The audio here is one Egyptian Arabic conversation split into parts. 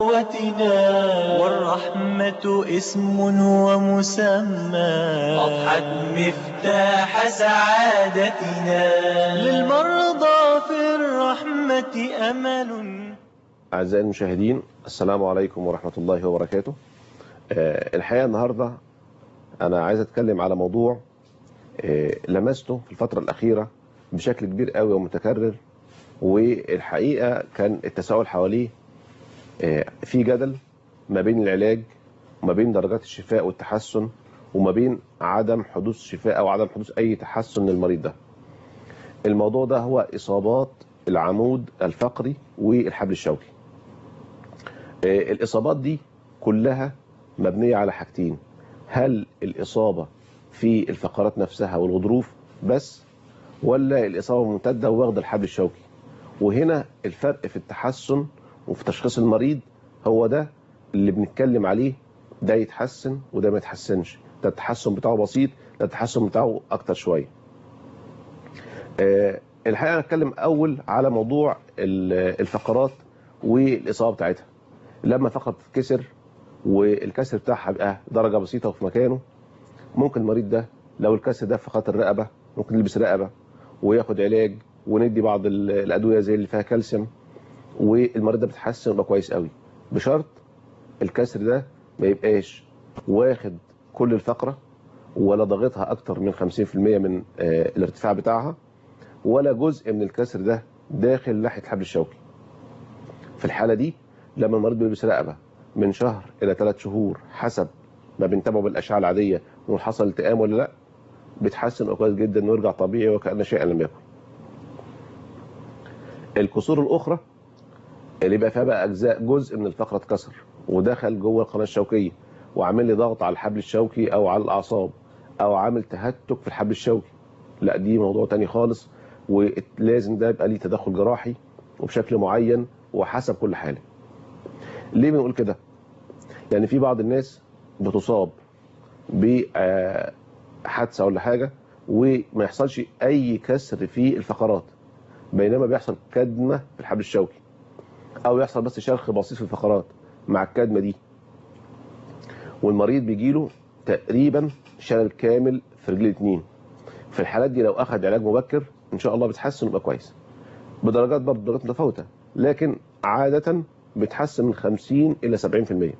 قوتنا والرحمة اسم ومسمى أضحت مفتاح سعادتنا للمرضى في الرحمة أمل أعزائي المشاهدين السلام عليكم ورحمة الله وبركاته آه، الحقيقة النهاردة أنا عايز أتكلم على موضوع آه، لمسته في الفترة الأخيرة بشكل كبير قوي ومتكرر والحقيقة كان التساؤل حواليه آه، في جدل ما بين العلاج وما بين درجات الشفاء والتحسن وما بين عدم حدوث شفاء أو عدم حدوث أي تحسن للمريض ده الموضوع ده هو إصابات العمود الفقري والحبل الشوكي آه، الإصابات دي كلها مبنية على حاجتين هل الإصابة في الفقرات نفسها والغضروف بس ولا الإصابة ممتدة واخدة الحبل الشوكي وهنا الفرق في التحسن وفي تشخيص المريض هو ده اللي بنتكلم عليه ده يتحسن وده ما يتحسنش ده التحسن بتاعه بسيط ده التحسن بتاعه أكتر شوية آه، الحقيقة هنتكلم أول على موضوع ال- الفقرات والإصابة بتاعتها لما فقرة تتكسر والكسر بتاعها بقى درجة بسيطة وفي مكانه ممكن المريض ده لو الكسر ده في فقرات الرقبة ممكن يلبس رقبة وياخد علاج وندي بعض ال- الأدوية زي اللي فيها كالسيوم والمريض ده بيتحسن ويبقى كويس قوي بشرط الكسر ده ما يبقاش واخد كل الفقرة ولا ضاغطها أكتر من 50% من آه، الارتفاع بتاعها ولا جزء من الكسر ده داخل ناحية الحبل الشوكي في الحالة دي لما المريض بيلبس رقبة من شهر إلى ثلاث شهور حسب ما بنتابعه بالأشعة العادية ونقول حصل التئام ولا لا بيتحسن ويبقى كويس جدا ويرجع طبيعي وكأن شيئا لم يكن الكسور الأخرى اللي يبقى فيها بقى أجزاء جزء من الفقرة اتكسر ودخل جوه القناة الشوكية وعامل لي ضغط على الحبل الشوكي أو على الأعصاب أو عامل تهتك في الحبل الشوكي لا دي موضوع تاني خالص ولازم ده يبقى ليه تدخل جراحي وبشكل معين وحسب كل حالة ليه بنقول كده يعني في بعض الناس بتصاب بحادثة ولا حاجة وما يحصلش أي كسر في الفقرات بينما بيحصل كدمة في الحبل الشوكي أو يحصل بس شرخ بسيط في الفقرات مع الكدمة دي والمريض بيجيله تقريبا شلل كامل في رجل الاثنين في الحالات دي لو أخذ علاج مبكر إن شاء الله بيتحسن ويبقى كويس بدرجات برضه درجات متفاوتة لكن عادة بتحسن من 50 إلى 70%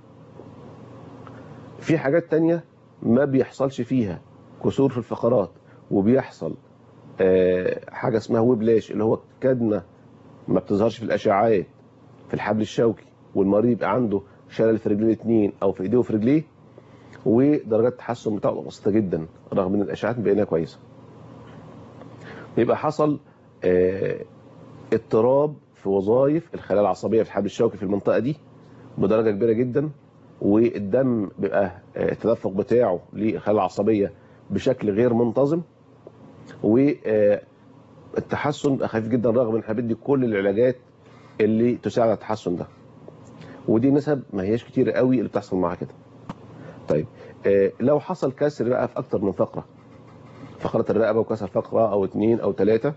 في حاجات تانية ما بيحصلش فيها كسور في الفقرات وبيحصل آه، حاجة اسمها ويبلاش اللي هو كدمة ما بتظهرش في الأشعاعات في الحبل الشوكي والمريض يبقى عنده شلل في رجلين الاثنين أو في إيديه وفي رجليه ودرجات التحسن بتاعته بسيطة جدا رغم إن الأشعاعات مبينها كويسة يبقى حصل آه، اضطراب في وظائف الخلايا العصبية في الحبل الشوكي في المنطقة دي بدرجة كبيرة جدا والدم بيبقى آه، التدفق بتاعه للخلايا العصبية بشكل غير منتظم والتحسن بقى خفيف جدا رغم ان احنا بندي كل العلاجات اللي تساعد على التحسن ده ودي نسب ما هياش كتير قوي اللي بتحصل معاها كده طيب آه، لو حصل كسر بقى في اكتر من فقرة فقرة الرقبة وكسر فقرة او اتنين او تلاتة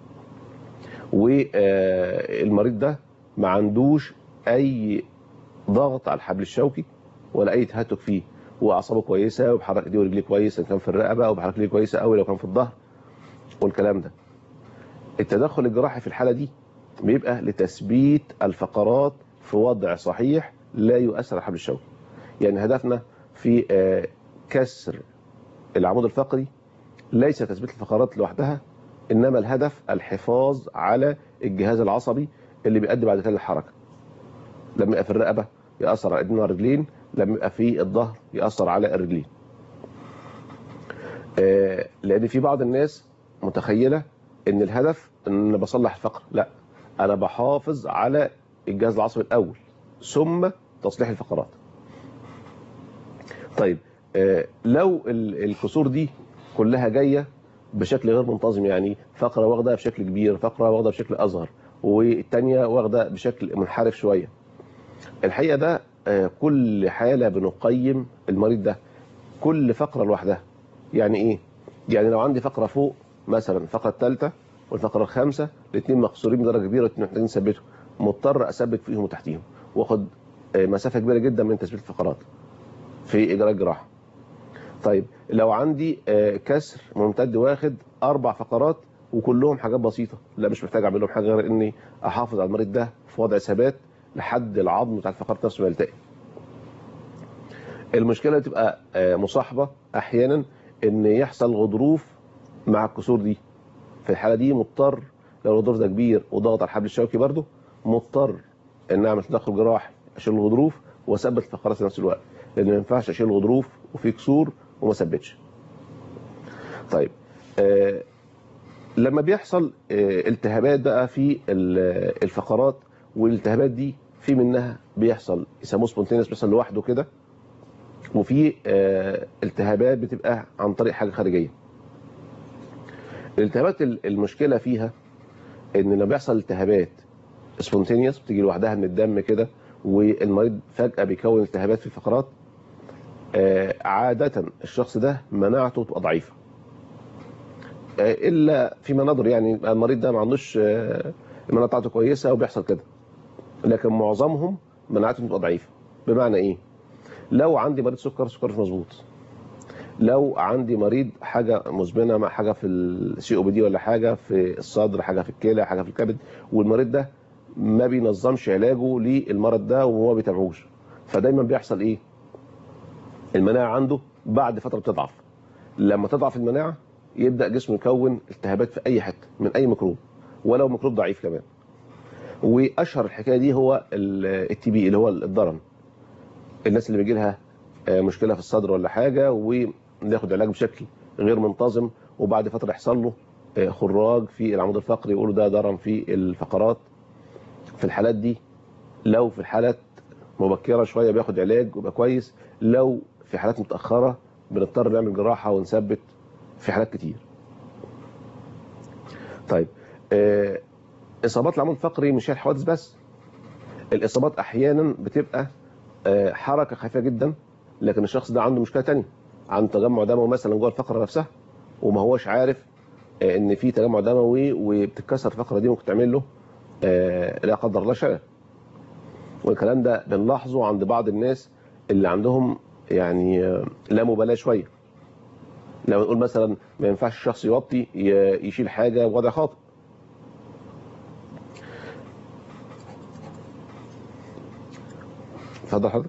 والمريض ده ما عندوش اي ضغط على الحبل الشوكي ولا اي تهتك فيه واعصابه كويسه وبحرك ايديه ورجليه كويس ان كان في الرقبه او بحرك ايديه كويسه قوي لو كان في الظهر والكلام ده التدخل الجراحي في الحاله دي بيبقى لتثبيت الفقرات في وضع صحيح لا يؤثر على الحبل الشوكي يعني هدفنا في آه، كسر العمود الفقري ليس تثبيت الفقرات لوحدها انما الهدف الحفاظ على الجهاز العصبي اللي بيؤدي بعد كده للحركه لما يبقى في الرقبه ياثر على الايدين والرجلين لما يبقى في الظهر ياثر على الرجلين آه، لان في بعض الناس متخيله ان الهدف ان أنا بصلح الفقر لا انا بحافظ على الجهاز العصبي الاول ثم تصليح الفقرات طيب آه، لو ال- الكسور دي كلها جايه بشكل غير منتظم يعني فقره واخده بشكل كبير فقره واخده بشكل اصغر والتانيه واخده بشكل منحرف شويه الحقيقه ده آه، كل حاله بنقيم المريض ده كل فقره لوحدها يعني ايه يعني لو عندي فقره فوق مثلا الفقره الثالثه والفقره الخامسه الاثنين مكسورين بدرجه كبيره والاثنين محتاجين نثبتهم مضطر اثبت فيهم وتحتيهم واخد آه، مسافه كبيره جدا من تثبيت الفقرات في اجراء الجراحه طيب لو عندي آه، كسر ممتد واخد اربع فقرات وكلهم حاجات بسيطه لا مش محتاج اعمل لهم حاجه غير اني احافظ على المريض ده في وضع ثبات لحد العظم بتاع الفقرات نفسه ما يلتئم المشكله بتبقى آه، مصاحبه احيانا ان يحصل غضروف مع الكسور دي في الحاله دي مضطر لو الغضروف ده كبير وضغط على الحبل الشوكي برضه مضطر ان اعمل تدخل جراحي اشيل الغضروف واثبت الفقرات في نفس الوقت لان ما ينفعش اشيل الغضروف وفي كسور وما اثبتش طيب آه لما بيحصل آه التهابات بقى في ال- الفقرات والالتهابات دي في منها بيحصل يسموه سبونتينيوس بيحصل لوحده كده وفي آه التهابات بتبقى عن طريق حاجه خارجيه الالتهابات ال- المشكله فيها ان لما بيحصل التهابات سبونتينيوس بتيجي لوحدها من الدم كده والمريض فجاه بيكون التهابات في الفقرات آه، عادة الشخص ده مناعته تبقى ضعيفة آه، إلا في مناظر يعني يبقى المريض ده ما عندوش آه، المناعة بتاعته كويسة وبيحصل كده لكن معظمهم مناعتهم تبقى ضعيفة بمعنى إيه؟ لو عندي مريض سكر سكر مش مظبوط لو عندي مريض حاجة مزمنة مع حاجة في السي او بي دي ولا حاجة في الصدر حاجة في الكلى حاجة في الكبد والمريض ده ما بينظمش علاجه للمرض ده وما بيتابعوش فدايما بيحصل ايه المناعه عنده بعد فتره بتضعف لما تضعف المناعه يبدا جسمه يكون التهابات في اي حته من اي ميكروب ولو ميكروب ضعيف كمان واشهر الحكايه دي هو التي بي اللي هو الضرن الناس اللي بيجي لها آه، مشكله في الصدر ولا حاجه وياخد علاج بشكل غير منتظم وبعد فتره يحصل له آه، خراج في العمود الفقري يقولوا ده ضرن في الفقرات في الحالات دي لو في الحالات مبكره شويه بياخد علاج ويبقى كويس لو في حالات متاخره بنضطر نعمل جراحه ونثبت في حالات كتير. طيب آه اصابات العمود الفقري مش هي الحوادث بس الاصابات احيانا بتبقى آه حركه خفيفه جدا لكن الشخص ده عنده مشكله تانية عنده تجمع دموي مثلا جوه الفقره نفسها وما هوش عارف آه ان في تجمع دموي وبتتكسر الفقره دي ممكن تعمل له آه لا قدر الله شلل والكلام ده بنلاحظه عند بعض الناس اللي عندهم يعني آه، لا مبالاه شويه لو نقول مثلا ما ينفعش الشخص يوطي ي- يشيل حاجه بوضع خاطئ اتفضل حضرتك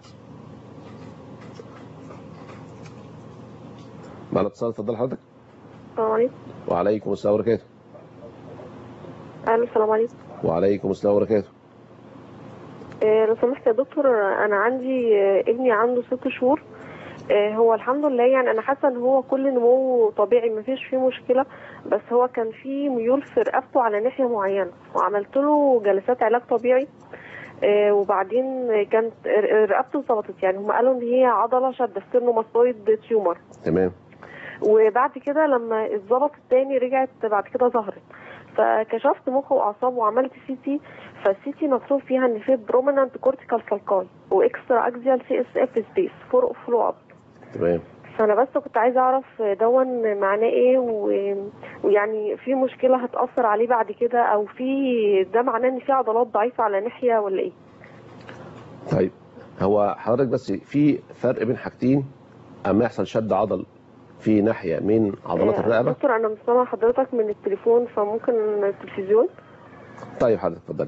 معنا اتصال اتفضل حضرتك السلام عليكم وعليكم السلام وبركاته الو السلام عليكم وعليكم السلام وبركاته آه، لو سمحت يا دكتور آه، انا عندي آه، ابني عنده ست شهور آه، هو الحمد لله يعني انا حاسه ان هو كل نموه طبيعي مفيش فيه مشكله بس هو كان فيه ميول في رقبته على ناحيه معينه وعملت له جلسات علاج طبيعي آه، وبعدين كانت ر- رقبته اتظبطت يعني هم قالوا ان هي عضله شاده ستيرنوماستويد تيومر تمام وبعد كده لما اتظبطت تاني رجعت بعد كده ظهرت فكشفت مخ واعصاب وعملت سي تي فالسي تي مكتوب فيها ان في برومينانت كورتيكال فالكاي واكسترا اكزيال سي اس اف سبيس فور فلو اب تمام فانا بس كنت عايزه اعرف دون معناه ايه و... ويعني في مشكله هتاثر عليه بعد كده او في ده معناه ان في عضلات ضعيفه على ناحيه ولا ايه طيب هو حضرتك بس في فرق بين حاجتين اما يحصل شد عضل في ناحيه من عضلات آه، الرقبه دكتور انا مش سامعه حضرتك من التليفون فممكن التلفزيون طيب حضرتك اتفضلي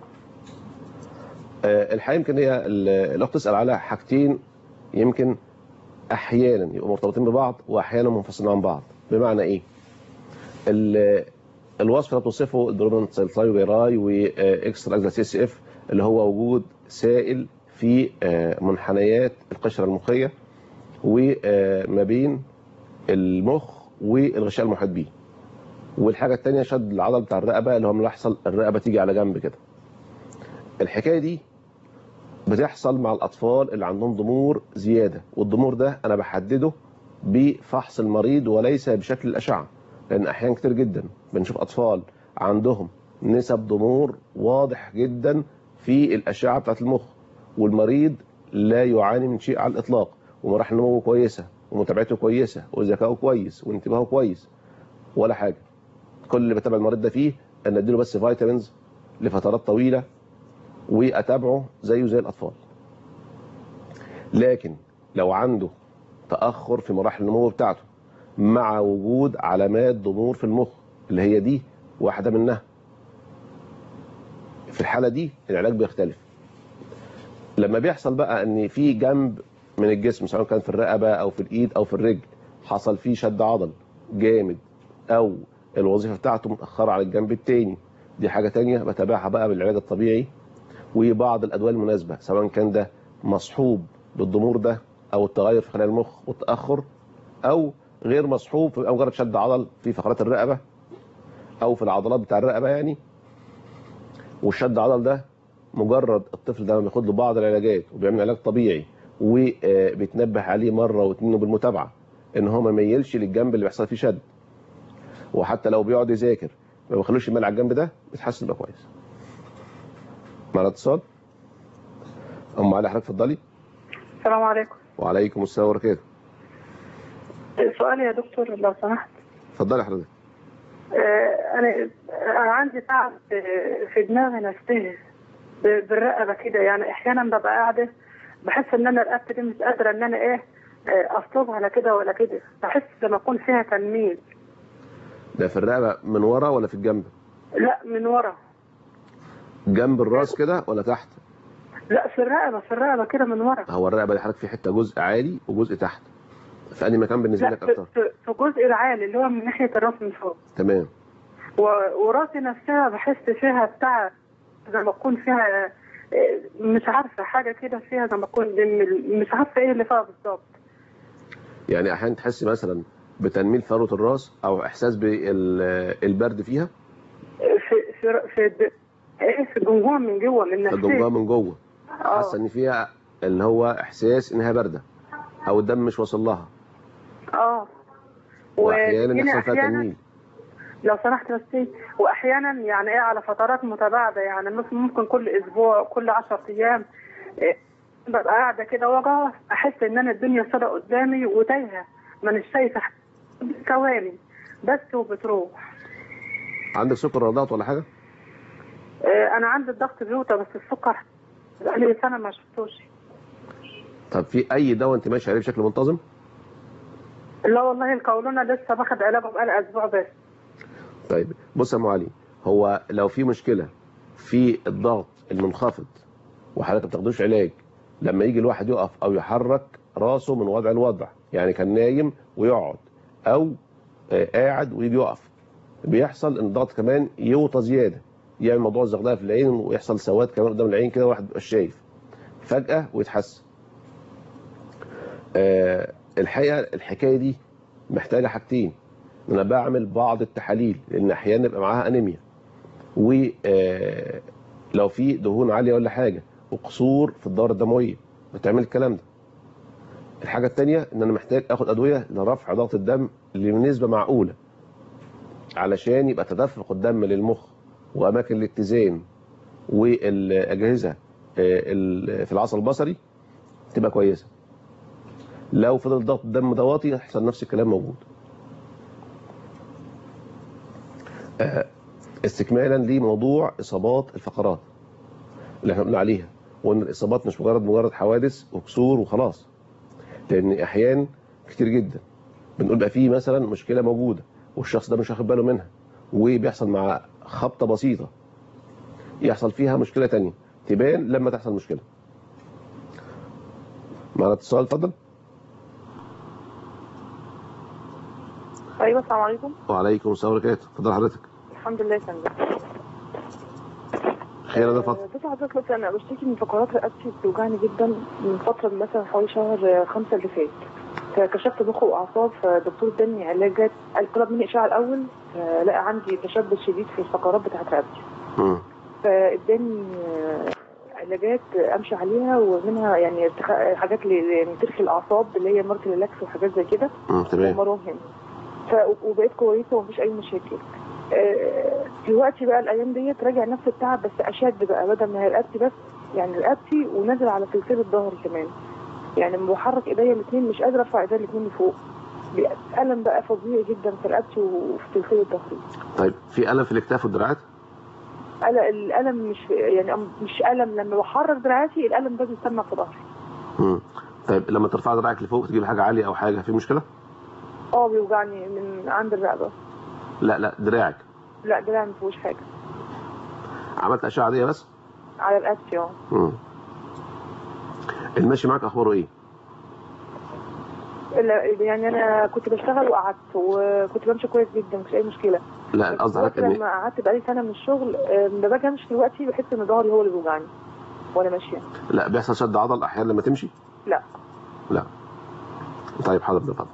آه، الحقيقه يمكن هي ال- الاخت تسال على حاجتين يمكن احيانا يبقوا مرتبطين ببعض واحيانا منفصلين عن بعض بمعنى ايه ال- الوصف اللي بتوصفه البرومنت سيلتايوبيراي واكسترا اكزا سي اس اف اللي هو وجود سائل في آه، منحنيات القشره المخيه وما بين المخ والغشاء المحيط بيه والحاجه الثانيه شد العضل بتاع الرقبه اللي هو لما يحصل الرقبه تيجي على جنب كده الحكايه دي بتحصل مع الاطفال اللي عندهم ضمور زياده والضمور ده انا بحدده بفحص المريض وليس بشكل الاشعه لان احيانا كتير جدا بنشوف اطفال عندهم نسب ضمور واضح جدا في الاشعه بتاعت المخ والمريض لا يعاني من شيء على الاطلاق ومراحل نموه كويسه ومتابعته كويسه وذكائه كويس وانتباهه كويس ولا حاجه كل اللي بتابع المريض ده فيه ان اديله بس فيتامينز لفترات طويله واتابعه زيه زي الاطفال لكن لو عنده تاخر في مراحل النمو بتاعته مع وجود علامات ضمور في المخ اللي هي دي واحده منها في الحاله دي العلاج بيختلف لما بيحصل بقى ان في جنب من الجسم سواء كان في الرقبه او في الايد او في الرجل حصل فيه شد عضل جامد او الوظيفه بتاعته متاخره على الجنب التاني دي حاجه تانية بتابعها بقى بالعلاج الطبيعي وبعض الادويه المناسبه سواء كان ده مصحوب بالضمور ده او التغير في خلايا المخ والتاخر او غير مصحوب في مجرد شد عضل في فقرات الرقبه او في العضلات بتاع الرقبه يعني والشد عضل ده مجرد الطفل ده لما بياخد له بعض العلاجات وبيعمل علاج طبيعي وبيتنبه عليه مره واثنين بالمتابعه ان هو ما يميلش للجنب اللي بيحصل فيه شد وحتى لو بيقعد يذاكر ما بيخلوش يميل على الجنب ده بيتحسن يبقى كويس معنا اتصال ام علي حضرتك اتفضلي السلام عليكم وعليكم السلام وبركاته سؤالي يا دكتور لو سمحت اتفضلي حضرتك آه، انا انا عندي تعب في- في دماغي نفسها ب- بالرقبه كده يعني احيانا ببقى قاعده بحس ان انا رقبتي دي مش قادره ان انا ايه آه، اصلبها لا كده ولا كده بحس لما اكون فيها تنميل ده في الرقبه من ورا ولا في الجنب لا من ورا جنب الراس كده ولا تحت لا في الرقبه في الرقبه كده من ورا هو الرقبه دي حضرتك في حته جزء عالي وجزء تحت في انهي مكان بالنسبه لا لك في, اكتر في, في الجزء العالي اللي هو من ناحيه الراس من فوق تمام و- وراسي نفسها بحس فيها بتاع زي ما اكون فيها آه، مش عارفه حاجه كده فيها زي ما اكون مش عارفه ايه اللي فيها بالظبط يعني احيانا تحس مثلا بتنميل فروه الراس او احساس بالبرد فيها في في في د- ايه في الجمجمه من جوه من في نفسي الجمجمه من جوه اه حاسه ان فيها اللي هو احساس انها بارده او الدم مش واصل لها اه واحيانا وتجيني يحصل فيها أحياناً- تنميل لو سمحت بس إيه، واحيانا يعني ايه على فترات متباعده يعني ممكن ممكن كل اسبوع كل 10 ايام إيه، ببقى قاعده كده واقعه احس ان انا الدنيا سودة قدامي وتايهه مانيش شايفه حاجة. ثواني بس وبتروح عندك سكر ولا ضغط ولا حاجه إيه، انا عندي الضغط بيوطى بس السكر بقالي سنه ما شفتوش طب في اي دواء انت ماشي عليه بشكل منتظم لا والله القولونه لسه باخد علاجه بقالي اسبوع بس طيب بص يا ام علي هو لو في مشكله في الضغط المنخفض وحضرتك ما بتاخدوش علاج لما يجي الواحد يقف او يحرك راسه من وضع لوضع يعني كان نايم ويقعد او آه، قاعد ويجي يقف بيحصل ان الضغط كمان يوطى زياده يعمل موضوع الزغلله في العين ويحصل سواد كمان قدام العين كده واحد مبقاش شايف فجاه ويتحسن آه، الحقيقه الحكايه دي محتاجه حاجتين ان انا بعمل بعض التحاليل لان احيانا يبقى معاها انيميا ولو في دهون عاليه ولا حاجه وقصور في الدوره الدمويه بتعمل الكلام ده الحاجه الثانيه ان انا محتاج اخد ادويه لرفع ضغط الدم لنسبه معقوله علشان يبقى تدفق الدم للمخ واماكن الاتزان والاجهزه آه، ال- في العصب البصري تبقى كويسه لو فضل ضغط الدم ده واطي هيحصل نفس الكلام موجود آه، استكمالا لموضوع اصابات الفقرات اللي احنا قلنا عليها وان الاصابات مش مجرد مجرد حوادث وكسور وخلاص لان احيان كتير جدا بنقول بقى فيه مثلا مشكله موجوده والشخص ده مش واخد باله منها وبيحصل مع خبطه بسيطه يحصل فيها مشكله تانية تبان لما تحصل مشكله معنا اتصال اتفضل ايوه السلام عليكم وعليكم السلام ورحمه الله وبركاته اتفضل حضرتك الحمد لله يا فندم خير ده اتفضل بص حضرتك بس انا بشتكي من فقرات رقبتي بتوجعني جدا من فتره مثلا حوالي شهر خمسة اللي فات فكشفت مخ واعصاب فالدكتور اداني علاجات قال طلب مني اشعه الاول لقى عندي تشبث شديد في الفقرات بتاعت رقبتي مم. فاداني آه، علاجات امشي عليها ومنها يعني ارتخاء حاجات ل- لترخي الاعصاب اللي هي مارتريلاكس وحاجات زي كده مم. تمام ومراهم ف... وبقيت كويسه ومفيش اي مشاكل آه، دلوقتي بقى الايام ديت راجع نفس التعب بس اشد بقى بدل ما هي رقبتي بس يعني رقبتي ونازل على سلسله الظهر كمان يعني لما بحرك ايديا الاثنين مش قادره ارفع ايديا الاثنين لفوق بقى- الم بقى فظيع جدا في رقبتي وفي سلسله ظهري طيب في الم في الاكتاف والدراعات قل- الالم مش يعني مش الم لما بحرك دراعاتي الالم ده بيسمع في ظهري مم. طيب لما ترفع دراعك لفوق تجيب حاجه عاليه او حاجه في مشكله اه بيوجعني من عند الرقبه لا لا دراعك لا دراعي ما فيهوش حاجه عملت اشعه عاديه بس على رقبتي اه مم. المشي معاك اخباره ايه لا، يعني انا كنت بشتغل وقعدت وكنت بمشي كويس جدا مفيش اي مشكله لا بس قصدي حضرتك دلوقتي ان لما قعدت بقالي سنه من الشغل آه، لما باجي امشي دلوقتي بحس ان ظهري هو اللي بيوجعني وانا ماشيه لا بيحصل شد عضل احيانا لما تمشي لا لا طيب حاضر اتفضل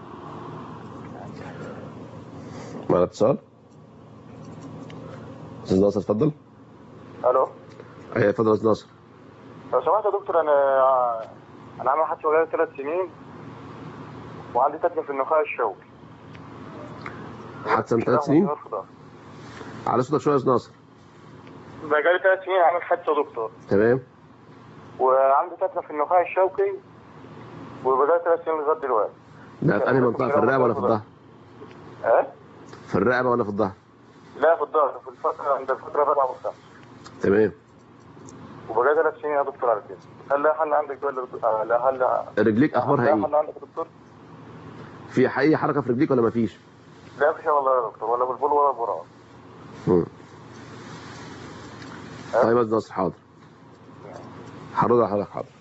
معنا اتصال استاذ ناصر اتفضل الو ايوه اتفضل يا استاذ ناصر لو سمحت يا دكتور انا انا عامل حادثه بقالي ثلاث سنين وعندي تكليف في النخاع الشوكي حادثه من ثلاث سنين على صوتك شويه يا استاذ ناصر بقالي ثلاث سنين عامل حادثه يا دكتور تمام وعندي تكليف في النخاع الشوكي وبقالي ثلاث سنين لغايه دلوقتي ده في انهي منطقه في الرقبه ولا في الظهر اه في الرقبه ولا في الظهر لا في الظهر في الفتره عند الفتره الرابعه والخامسه تمام وبقالي ثلاث سنين يا دكتور على كده هل لا حل عندك ولا آه، لا هل رجليك اخبارها لا ايه حل عندك يا دكتور في اي حركه في رجليك ولا مفيش لا في شيء والله يا دكتور ولا بالبول ولا بالبراء مم. طيب يا استاذ ناصر حاضر هرد على حضرتك حاضر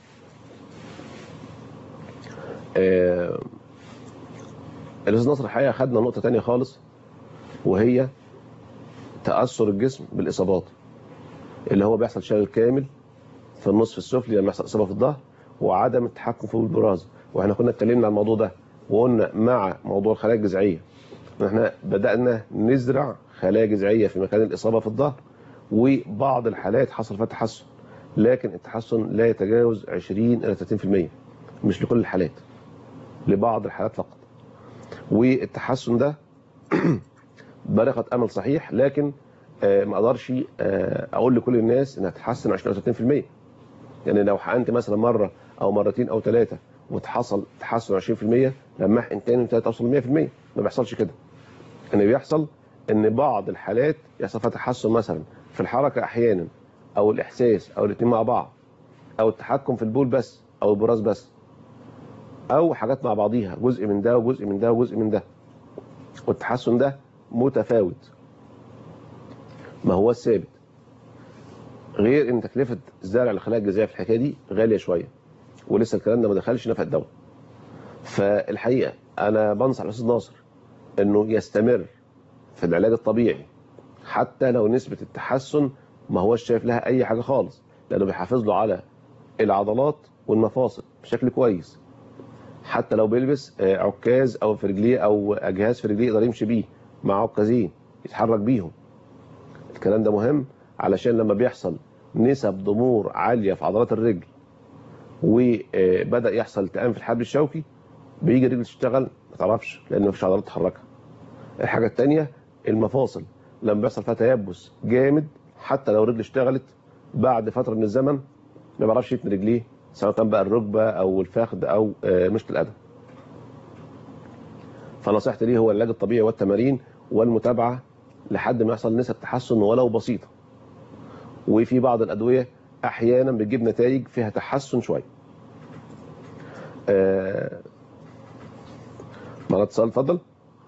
آه، الاستاذ ناصر الحقيقه خدنا نقطه تانية خالص وهي تاثر الجسم بالاصابات اللي هو بيحصل شلل كامل في النصف السفلي لما يحصل اصابه في الظهر وعدم التحكم في البراز واحنا كنا اتكلمنا عن الموضوع ده وقلنا مع موضوع الخلايا الجذعيه ان احنا بدانا نزرع خلايا جذعيه في مكان الاصابه في الظهر وبعض الحالات حصل فيها تحسن لكن التحسن لا يتجاوز 20 الى 30% مش لكل الحالات لبعض الحالات فقط والتحسن ده بلغة امل صحيح لكن آه، ما اقدرش آه، اقول لكل الناس انها تتحسن 20 او 30% يعني لو حقنت مثلا مره او مرتين او ثلاثه وتحصل تحسن 20% لما احقن تاني وثالث اوصل 100% ما بيحصلش كده اللي بيحصل ان بعض الحالات يحصل فيها تحسن مثلا في الحركه احيانا او الاحساس او الاثنين مع بعض او التحكم في البول بس او البراز بس او حاجات مع بعضيها جزء من ده وجزء من ده وجزء من ده والتحسن ده متفاوت ما هو ثابت غير ان تكلفه زرع الخلايا الجذعيه في الحكايه دي غاليه شويه ولسه الكلام ده ما دخلش نفع الدواء فالحقيقه انا بنصح الاستاذ ناصر انه يستمر في العلاج الطبيعي حتى لو نسبه التحسن ما هوش شايف لها اي حاجه خالص لانه بيحافظ له على العضلات والمفاصل بشكل كويس حتى لو بيلبس آه، عكاز او في رجليه او جهاز في رجليه يقدر يمشي بيه مع عكازين يتحرك بيهم الكلام ده مهم علشان لما بيحصل نسب ضمور عاليه في عضلات الرجل وبدا يحصل التئام في الحبل الشوكي بيجي الرجل تشتغل ما تعرفش لان مفيش عضلات تحركها الحاجه الثانيه المفاصل لما بيحصل فيها تيبس جامد حتى لو الرجل اشتغلت بعد فتره من الزمن ما بيعرفش يتني رجليه سواء كان بقى الركبه او الفخذ او آه، مشط القدم فنصيحتي ليه هو العلاج الطبيعي والتمارين والمتابعه لحد ما يحصل نسب تحسن ولو بسيطه وفي بعض الادويه احيانا بتجيب نتائج فيها تحسن شويه آه، معنا اتصال اتفضل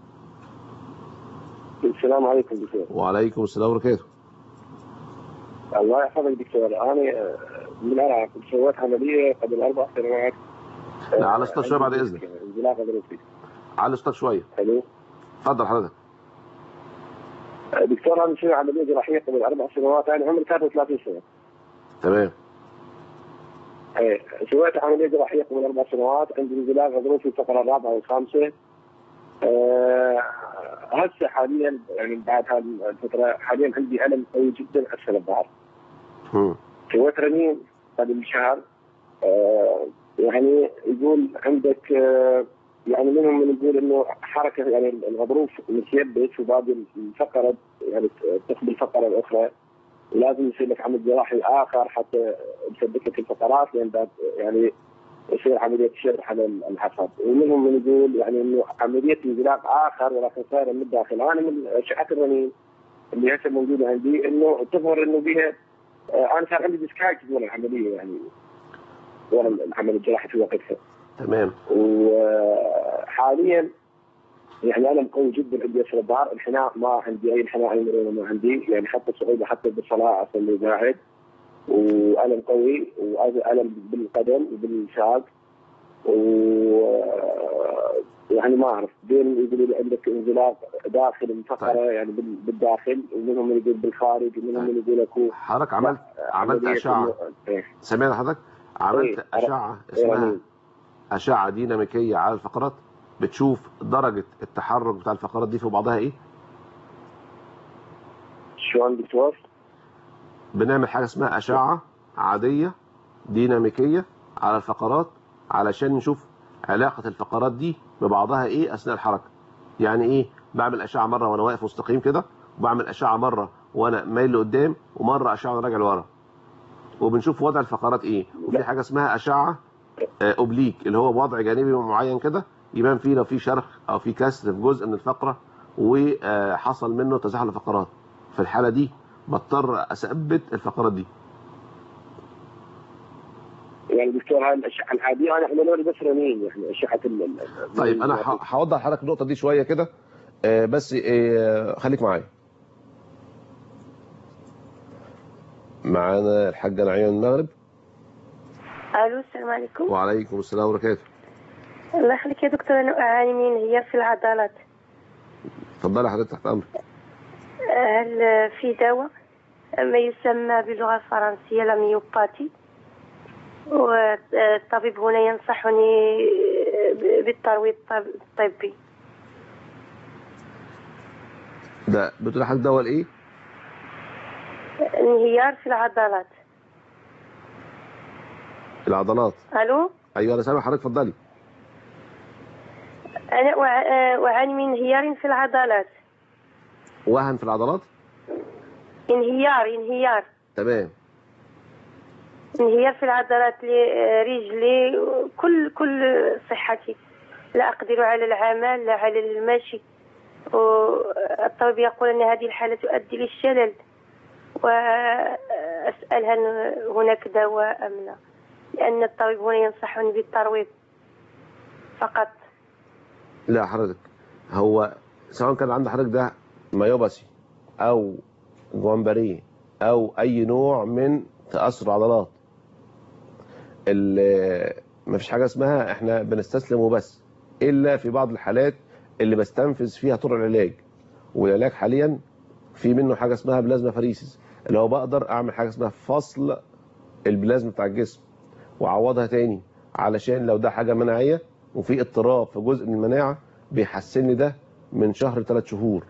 السلام عليكم دكتور وعليكم السلام وبركاته الله يحفظك دكتور انا آه، من العراق كنت سويت عمليه قبل اربع سنوات لا على صوتك شويه بعد اذنك انزلاق غضروفي على صوتك شويه حلو اتفضل حضرتك آه، دكتور انا مسوي عمليه جراحيه قبل اربع سنوات انا عمري 33 سنه تمام إيه، سويت عمليه جراحيه قبل اربع سنوات عندي انزلاق غضروفي الفقره الرابعه والخامسه آه، هسه حاليا يعني بعد هذه الفتره حاليا عندي الم قوي جدا اسفل الظهر مم. سويت رنين قبل شهر آه، يعني يقول عندك آه، يعني منهم من يقول انه حركه يعني الغضروف متيبس وباقي الفقره يعني تقبل الفقره الاخرى لازم يصير لك عمل جراحي اخر حتى تثبت لك الفقرات لان بعد يعني يصير عمليه شرح على العصب ومنهم من يقول يعني انه عمليه انزلاق اخر ولكن صايره من الداخل انا من اشعه الرنين اللي هسه موجوده عندي انه تظهر انه بها آه، انا صار عندي ديسكايت دون العمليه يعني ورا العمل الجراحي في وقتها تمام وحاليا يعني الم قوي جدا عندي في الظهر انحناء ما عندي اي انحناء اي مرونه ما عندي يعني حتى صعوبه حتى بالصلاه اصلي قاعد والم قوي والم بالقدم وبالساق و يعني ما اعرف بين يقولوا لي عندك انزلاق داخل الفقره طيب. يعني بال- بالداخل ومنهم من يقول بالخارج ومنهم من يقول اكو حضرتك عملت عملت عملية اشعه إنه- إيه. سمعنا حضرتك عملت إيه. اشعه اسمها إيرانية. اشعه ديناميكيه على الفقرات بتشوف درجه التحرك بتاع الفقرات دي في بعضها ايه شلون دكتور؟ بنعمل حاجه اسمها اشعه عاديه ديناميكيه على الفقرات علشان نشوف علاقه الفقرات دي ببعضها ايه اثناء الحركه يعني ايه بعمل اشعه مره وانا واقف مستقيم كده وبعمل اشعه مره وانا مايل لقدام ومره اشعه وانا راجع لورا وبنشوف وضع الفقرات ايه وفي حاجه اسمها اشعه آه، اوبليك اللي هو وضع جانبي معين كده يبان فيه لو في شرخ او في كسر في جزء من الفقره وحصل منه تزاحم الفقرات في الحاله دي بضطر اثبت الفقرات دي يعني دكتور هاي الاشعه العاديه انا عملوا لي بس رنين يعني اشعه ال- ال- طيب انا ه- هوضح لحضرتك النقطه دي شويه كده آه، بس آه، خليك معايا معانا الحاجه نعيم من المغرب الو السلام عليكم وعليكم السلام وبركاته الله يخليك يا دكتور انا اعاني من انهيار في العضلات اتفضلي حضرتك تحت امرك هل في دواء ما يسمى باللغه الفرنسيه لاميوباتي والطبيب هنا ينصحني بالترويض الطب- الطبي ده بتقول لحضرتك دواء ايه انهيار في العضلات العضلات الو ايوه انا سامع حضرتك اتفضلي انا أع- اعاني من انهيار في العضلات وهن في العضلات انهيار انهيار تمام انهيار في العضلات لرجلي كل كل صحتي لا أقدر على العمل لا على المشي والطبيب يقول أن هذه الحالة تؤدي للشلل وأسأل هل هناك دواء أم لا لأن الطبيب هنا ينصحني بالترويض فقط لا حضرتك هو سواء كان عند حضرتك ده مايوباسي او جوامبريه او اي نوع من تاثر العضلات ال- مفيش حاجه اسمها احنا بنستسلم وبس الا في بعض الحالات اللي بستنفذ فيها طرق العلاج والعلاج حاليا في منه حاجه اسمها بلازما فريسيس اللي هو بقدر اعمل حاجه اسمها فصل البلازما بتاع الجسم واعوضها تاني علشان لو ده حاجه مناعيه وفي اضطراب في جزء من المناعه بيحسن لي ده من شهر لثلاث شهور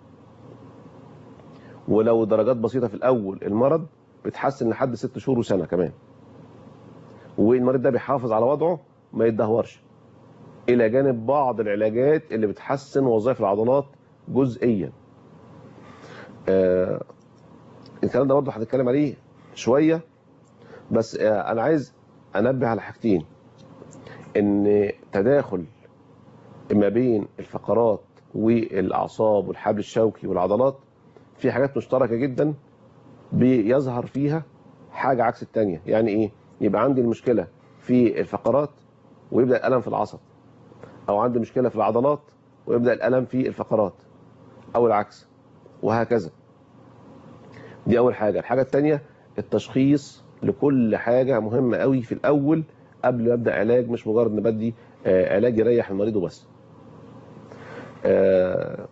ولو درجات بسيطه في الاول المرض بتحسن لحد ست شهور وسنه كمان والمريض ده بيحافظ على وضعه ما يتدهورش الى جانب بعض العلاجات اللي بتحسن وظائف العضلات جزئيا آه الكلام ده برضه هنتكلم عليه شويه بس آه انا عايز انبه على حاجتين ان تداخل ما بين الفقرات والاعصاب والحبل الشوكي والعضلات في حاجات مشتركه جدا بيظهر فيها حاجه عكس الثانيه يعني ايه يبقى عندي المشكله في الفقرات ويبدا الالم في العصب او عندي مشكله في العضلات ويبدا الالم في الفقرات او العكس وهكذا دي اول حاجه الحاجه الثانيه التشخيص لكل حاجه مهمه قوي في الاول قبل ما ابدا علاج مش مجرد ان بدي آه، علاج يريح المريض وبس آه،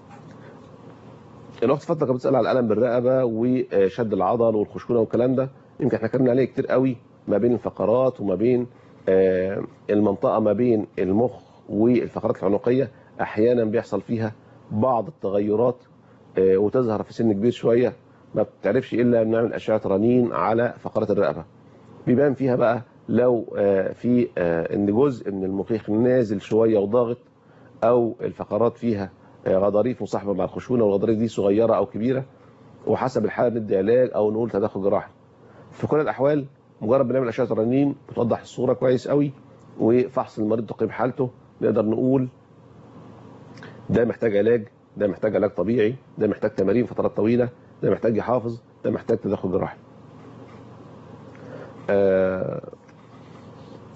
الاخت فاطمه كانت بتسال على الالم بالرقبه وشد العضل والخشونه والكلام ده يمكن احنا اتكلمنا عليه كتير قوي ما بين الفقرات وما بين آه، المنطقه ما بين المخ والفقرات العنقيه احيانا بيحصل فيها بعض التغيرات آه، وتظهر في سن كبير شويه ما بتعرفش الا بنعمل اشعه رنين على فقرات الرقبه بيبان فيها بقى لو آه، في آه، ان جزء من المخيخ نازل شويه وضاغط او الفقرات فيها آه، غضاريف مصاحبه مع الخشونه والغضاريف دي صغيره او كبيره وحسب الحاله ندي علاج او نقول تدخل جراحي في كل الاحوال مجرد بنعمل اشعه الرنين بتوضح الصوره كويس قوي وفحص المريض تقييم حالته نقدر نقول ده محتاج علاج ده محتاج علاج طبيعي ده محتاج تمارين فترات طويله ده محتاج يحافظ ده محتاج تدخل جراحي آه،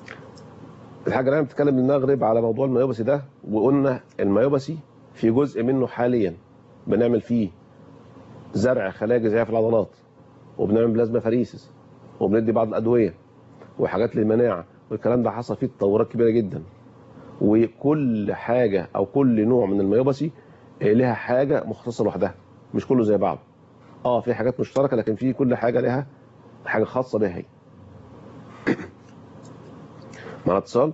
الحاجه اللي بتتكلم من المغرب على موضوع الميوبسي ده وقلنا الميوبسي في جزء منه حاليا بنعمل فيه زرع خلايا جذعيه في العضلات وبنعمل بلازما فريسس وبندي بعض الادويه وحاجات للمناعه والكلام ده حصل فيه تطورات كبيره جدا وكل حاجه او كل نوع من الميوبسي آه، لها حاجه مختصه لوحدها مش كله زي بعض اه في حاجات مشتركه لكن في كل حاجه لها حاجه خاصه بها هي معنا اتصال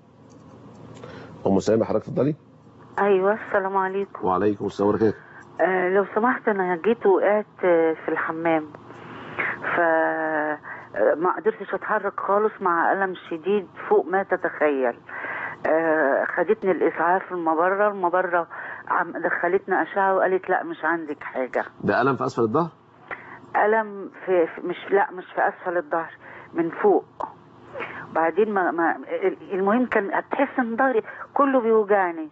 ام سامي حضرتك اتفضلي ايوه السلام عليكم وعليكم السلام ورحمه الله آه لو سمحت انا جيت وقعت آه، في الحمام ف آه، ما قدرتش اتحرك خالص مع الم شديد فوق ما تتخيل آه خدتني الاسعاف المبرة المبرة عم دخلتنا اشعه وقالت لا مش عندك حاجه ده الم في اسفل الظهر ألم في في- مش لا مش في أسفل الظهر من فوق بعدين ما, ما المهم كان هتحس ان ظهري كله بيوجعني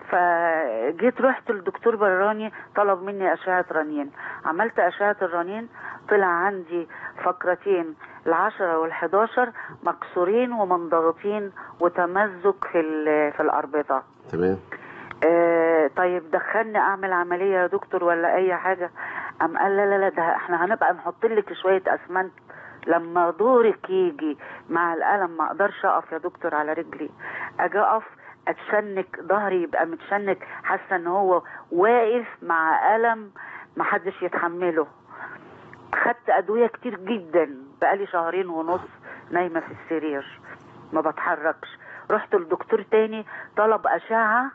فجيت رحت للدكتور براني طلب مني أشعة رنين عملت أشعة الرنين طلع عندي فقرتين العشرة والحداشر مكسورين ومنضغطين وتمزق في ال- في الأربطة تمام آه طيب دخلني اعمل عمليه يا دكتور ولا اي حاجه قام قال لا لا لا ده احنا هنبقى نحط لك شويه اسمنت لما دورك يجي مع الالم ما اقدرش اقف يا دكتور على رجلي اجي اقف اتشنك ظهري يبقى متشنك حاسه ان هو واقف مع الم ما حدش يتحمله خدت ادويه كتير جدا بقالي شهرين ونص نايمه في السرير ما بتحركش رحت لدكتور تاني طلب اشعه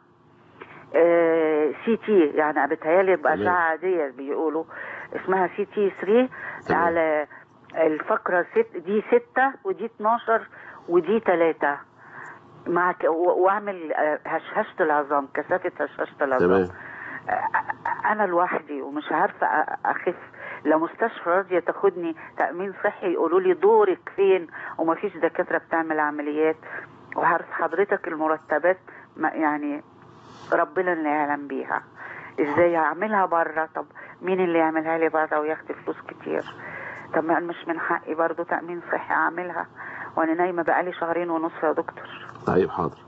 آه، سي تي يعني بتهيالي تمام. بأشعة عادية بيقولوا اسمها سي تي 3 تمام. على الفقرة ست دي ستة ودي 12 ودي 3 مع ك... و- واعمل آه، هشهشة العظام كثافة هشهشة العظام تمام آه، انا لوحدي ومش عارفة أ- اخف لو مستشفى راضية تاخدني تأمين صحي يقولوا لي دورك فين ومفيش دكاترة بتعمل عمليات وعارف حضرتك المرتبات ما يعني ربنا اللي يعلم بيها ازاي اعملها بره طب مين اللي يعملها لي بره وياخد فلوس كتير طب ما مش من حقي برضو تأمين صحي اعملها وانا نايمة بقالي شهرين ونص يا دكتور طيب حاضر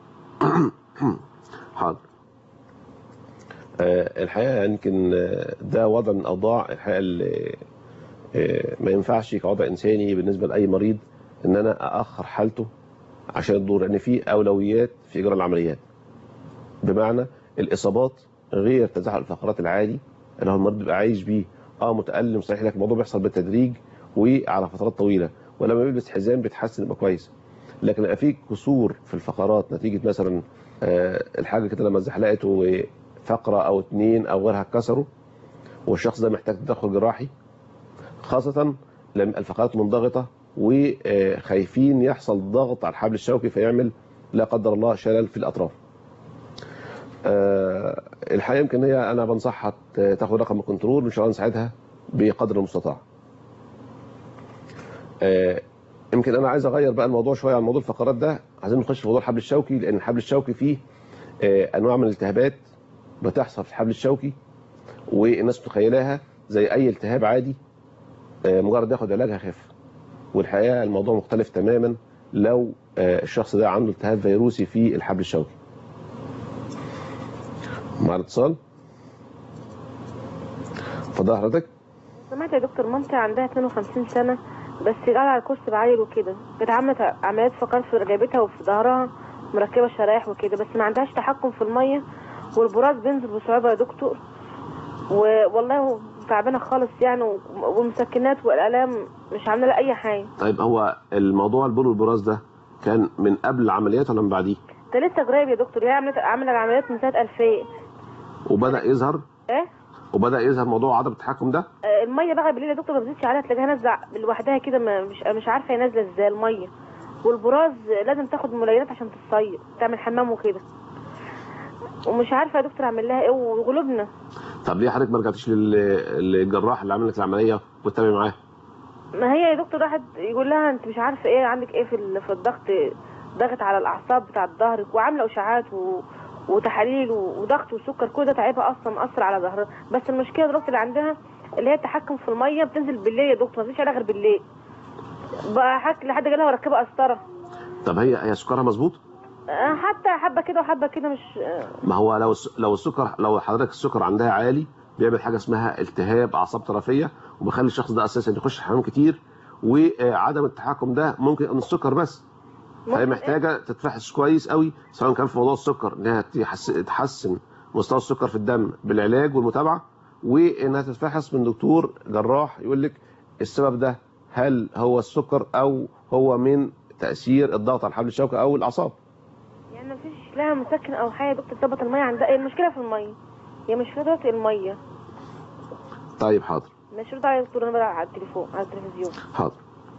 حاضر آه، الحقيقه يمكن آه، ده وضع من الاوضاع الحقيقه اللي آه، ما ينفعش كوضع انساني بالنسبه لاي مريض ان انا ااخر حالته عشان الدور لان في اولويات في اجراء العمليات بمعنى الاصابات غير تزحلق الفقرات العادي اللي هو المريض بيبقى عايش بيه اه متالم صحيح لكن الموضوع بيحصل بالتدريج وعلى فترات طويله ولما بيلبس حزام بيتحسن يبقى كويس لكن يبقى في كسور في الفقرات نتيجه مثلا آه، الحاجه كده لما اتزحلقت وفقره او اتنين او غيرها اتكسروا والشخص ده محتاج تدخل جراحي خاصه لما الفقرات منضغطه وخايفين يحصل ضغط على الحبل الشوكي فيعمل لا قدر الله شلل في الاطراف. آه، الحقيقه يمكن هي انا بنصحها ت- تاخد رقم الكنترول وان شاء الله نساعدها بقدر المستطاع. آه، يمكن انا عايز اغير بقى الموضوع شويه عن موضوع الفقرات ده عايزين نخش في موضوع الحبل الشوكي لان الحبل الشوكي فيه آه، انواع من الالتهابات بتحصل في الحبل الشوكي والناس متخيلاها زي اي التهاب عادي آه، مجرد ياخد علاج هيخف والحقيقه الموضوع مختلف تماما لو آه، الشخص ده عنده التهاب فيروسي في الحبل الشوكي مع الاتصال اتفضل حضرتك سمعت يا دكتور مامتي عندها 52 سنة بس قاعدة على الكرسي بعيل وكده كانت عملت عمليات فقرات في رقبتها وفي ظهرها مركبة شرايح وكده بس ما عندهاش تحكم في المية والبراز بينزل بصعوبة يا دكتور والله تعبانة خالص يعني و- والمسكنات والآلام مش عاملة لها أي حاجة طيب هو الموضوع البول والبراز ده كان من قبل العمليات ولا من بعديه ده لسه قريب يا دكتور هي عملت عاملة العمليات من سنة 2000 وبدا يظهر ايه وبدا يظهر موضوع عدم التحكم ده آه، الميه بقى بالليل يا دكتور ما بتزيدش عليها تلاقيها نازله لوحدها كده ما- مش مش عارفه هي نازله ازاي الميه والبراز لازم تاخد ملينات عشان تصيد تعمل حمام وكده ومش عارفه يا دكتور اعمل لها ايه وغلوبنا طب ليه حضرتك ما رجعتيش لل- للجراح اللي عمل لك العمليه وتتابعي معاه ما هي يا دكتور واحد يقول لها انت مش عارفه ايه عندك ايه في ال- في الضغط ضغط على الاعصاب بتاعت ظهرك وعامله اشاعات و... وتحاليل و- وضغط وسكر كل ده تعبها اصلا مأثر على ظهرها بس المشكله دلوقتي اللي عندها اللي هي التحكم في الميه بتنزل بالليل يا دكتور ما فيش علاج غير بالليل بقى حك لحد جالها مركبه قسطره طب هي هي سكرها مظبوط آه، حتى حبه كده وحبه كده مش آه، ما هو لو الس- لو السكر لو حضرتك السكر عندها عالي بيعمل حاجه اسمها التهاب اعصاب طرفيه وبيخلي الشخص ده اساسا يخش حمام كتير وعدم التحكم ده ممكن يبقى من السكر بس فهي ممكن محتاجه تتفحص كويس قوي سواء كان في موضوع السكر انها تحس- تحسن مستوى السكر في الدم بالعلاج والمتابعه وانها تتفحص من دكتور جراح يقول لك السبب ده هل هو السكر او هو من تاثير الضغط على الحبل الشوكي او الاعصاب يعني مفيش لها مسكن او حاجه يا دكتور تظبط الميه عندها المشكله في الميه هي مشكله دلوقتي الميه طيب حاضر مش رد على دكتور انا بقى على التليفون على التلفزيون حاضر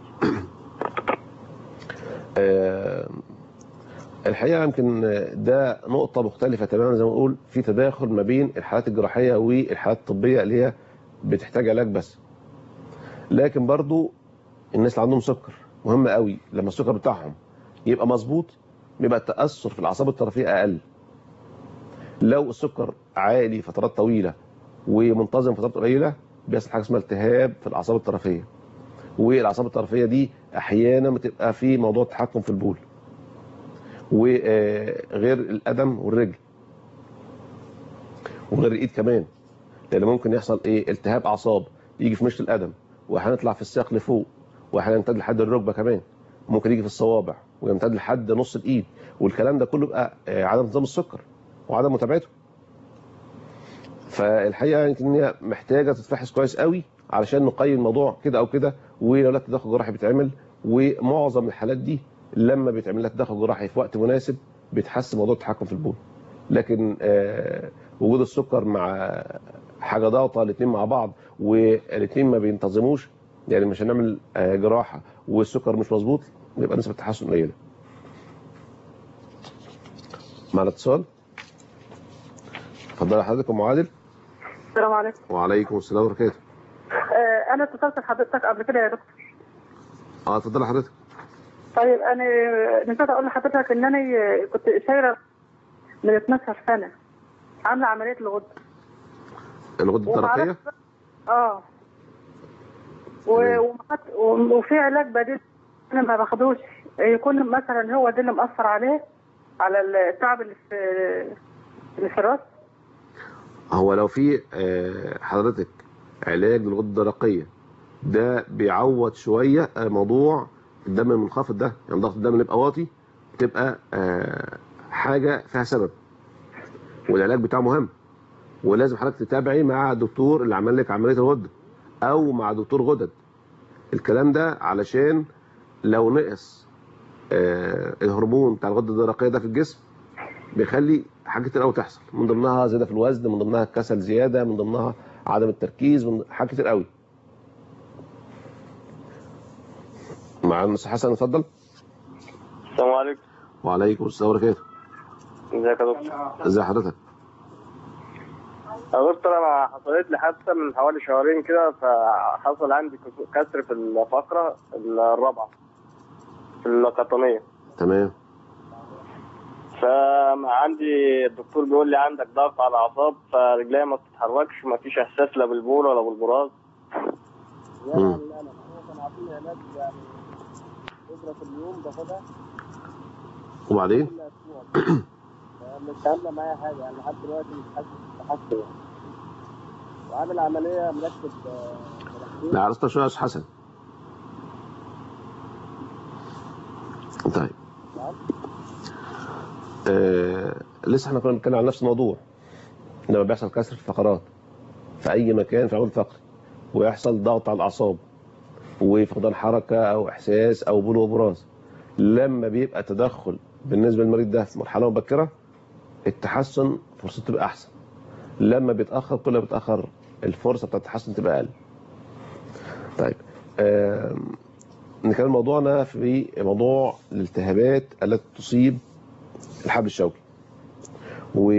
آه، الحقيقه يمكن ده نقطه مختلفه تماما زي ما نقول في تداخل ما بين الحالات الجراحيه والحالات الطبيه اللي هي بتحتاج علاج بس لكن برضو الناس اللي عندهم سكر مهم قوي لما السكر بتاعهم يبقى مظبوط بيبقى التاثر في الاعصاب الطرفيه اقل لو السكر عالي فترات طويله ومنتظم فترات قليله بيحصل حاجه اسمها التهاب في الاعصاب الطرفيه والاعصاب الطرفيه دي احيانا بتبقى في موضوع التحكم في البول وغير القدم والرجل وغير الايد كمان لان ممكن يحصل ايه التهاب اعصاب يجي في مشط القدم واحيانا يطلع في الساق لفوق واحيانا يمتد لحد الركبه كمان ممكن يجي في الصوابع ويمتد لحد نص الايد والكلام ده كله بقى آه، عدم نظام السكر وعدم متابعته فالحقيقه يمكن ان هي محتاجه تتفحص كويس قوي علشان نقيم الموضوع كده او كده ولو لك تدخل جراحي بيتعمل ومعظم الحالات دي لما بيتعمل لها تدخل جراحي في وقت مناسب بيتحسن موضوع التحكم في البول لكن آه، وجود السكر مع حاجه ضغطه الاثنين مع بعض والاثنين ما بينتظموش يعني مش هنعمل آه، جراحه والسكر مش مظبوط يبقى نسبه التحسن قليله معنا اتصال اتفضل حضرتك ام عادل السلام عليكم وعليكم السلام ورحمه الله آه انا اتصلت بحضرتك قبل كده يا دكتور اه اتفضل حضرتك طيب انا نسيت اقول لحضرتك ان انا كنت شايله من 12 سنه عامله عمليه الغده الغده الدرقيه ومعرفش- اه و- ومخدت- و- وفي علاج بديل انا ما باخدوش يكون مثلا هو ده اللي مأثر عليه على التعب اللي في اللي في الراس هو لو في آه، حضرتك علاج للغده الدرقيه ده بيعوض شويه آه، موضوع الدم المنخفض ده يعني ضغط الدم اللي يبقى واطي بتبقى آه، حاجه فيها سبب والعلاج بتاعه مهم ولازم حضرتك تتابعي مع الدكتور اللي عمل لك عمليه الغده او مع دكتور غدد الكلام ده علشان لو نقص آه، الهرمون بتاع الغده الدرقيه ده في الجسم بيخلي حاجات كتير قوي تحصل من ضمنها زياده في الوزن من ضمنها كسل زياده من ضمنها عدم التركيز من حاجات كتير قوي مع المس حسن اتفضل السلام عليكم وعليكم السلام ورحمه الله ازيك يا دكتور ازي حضرتك يا دكتور انا حصلت لي حادثه من حوالي شهرين كده فحصل عندي كس- كسر في الفقره الرابعه في القطنيه تمام فعندي الدكتور بيقول لي عندك ضغط على الاعصاب فرجليا ما بتتحركش وما فيش احساس لا بالبول ولا بالبراز مم. في اليوم باخدها وبعدين كل اسبوع مش عامله معايا حاجه يعني لحد دلوقتي مش حاسس بتحسن يعني وعامل عمليه مركب آه، لا عرفت شويه يا استاذ حسن طيب آه لسه احنا كنا بنتكلم عن نفس الموضوع لما بيحصل كسر في الفقرات في اي مكان في العمود الفقري ويحصل ضغط على الاعصاب وفقدان حركه او احساس او بول وبراز لما بيبقى تدخل بالنسبه للمريض ده في مرحله مبكره التحسن فرصته تبقى احسن لما بيتاخر كل ما بيتاخر الفرصه بتاعت التحسن تبقى اقل طيب آم، نكمل موضوعنا في موضوع الالتهابات التي تصيب الحبل الشوكي و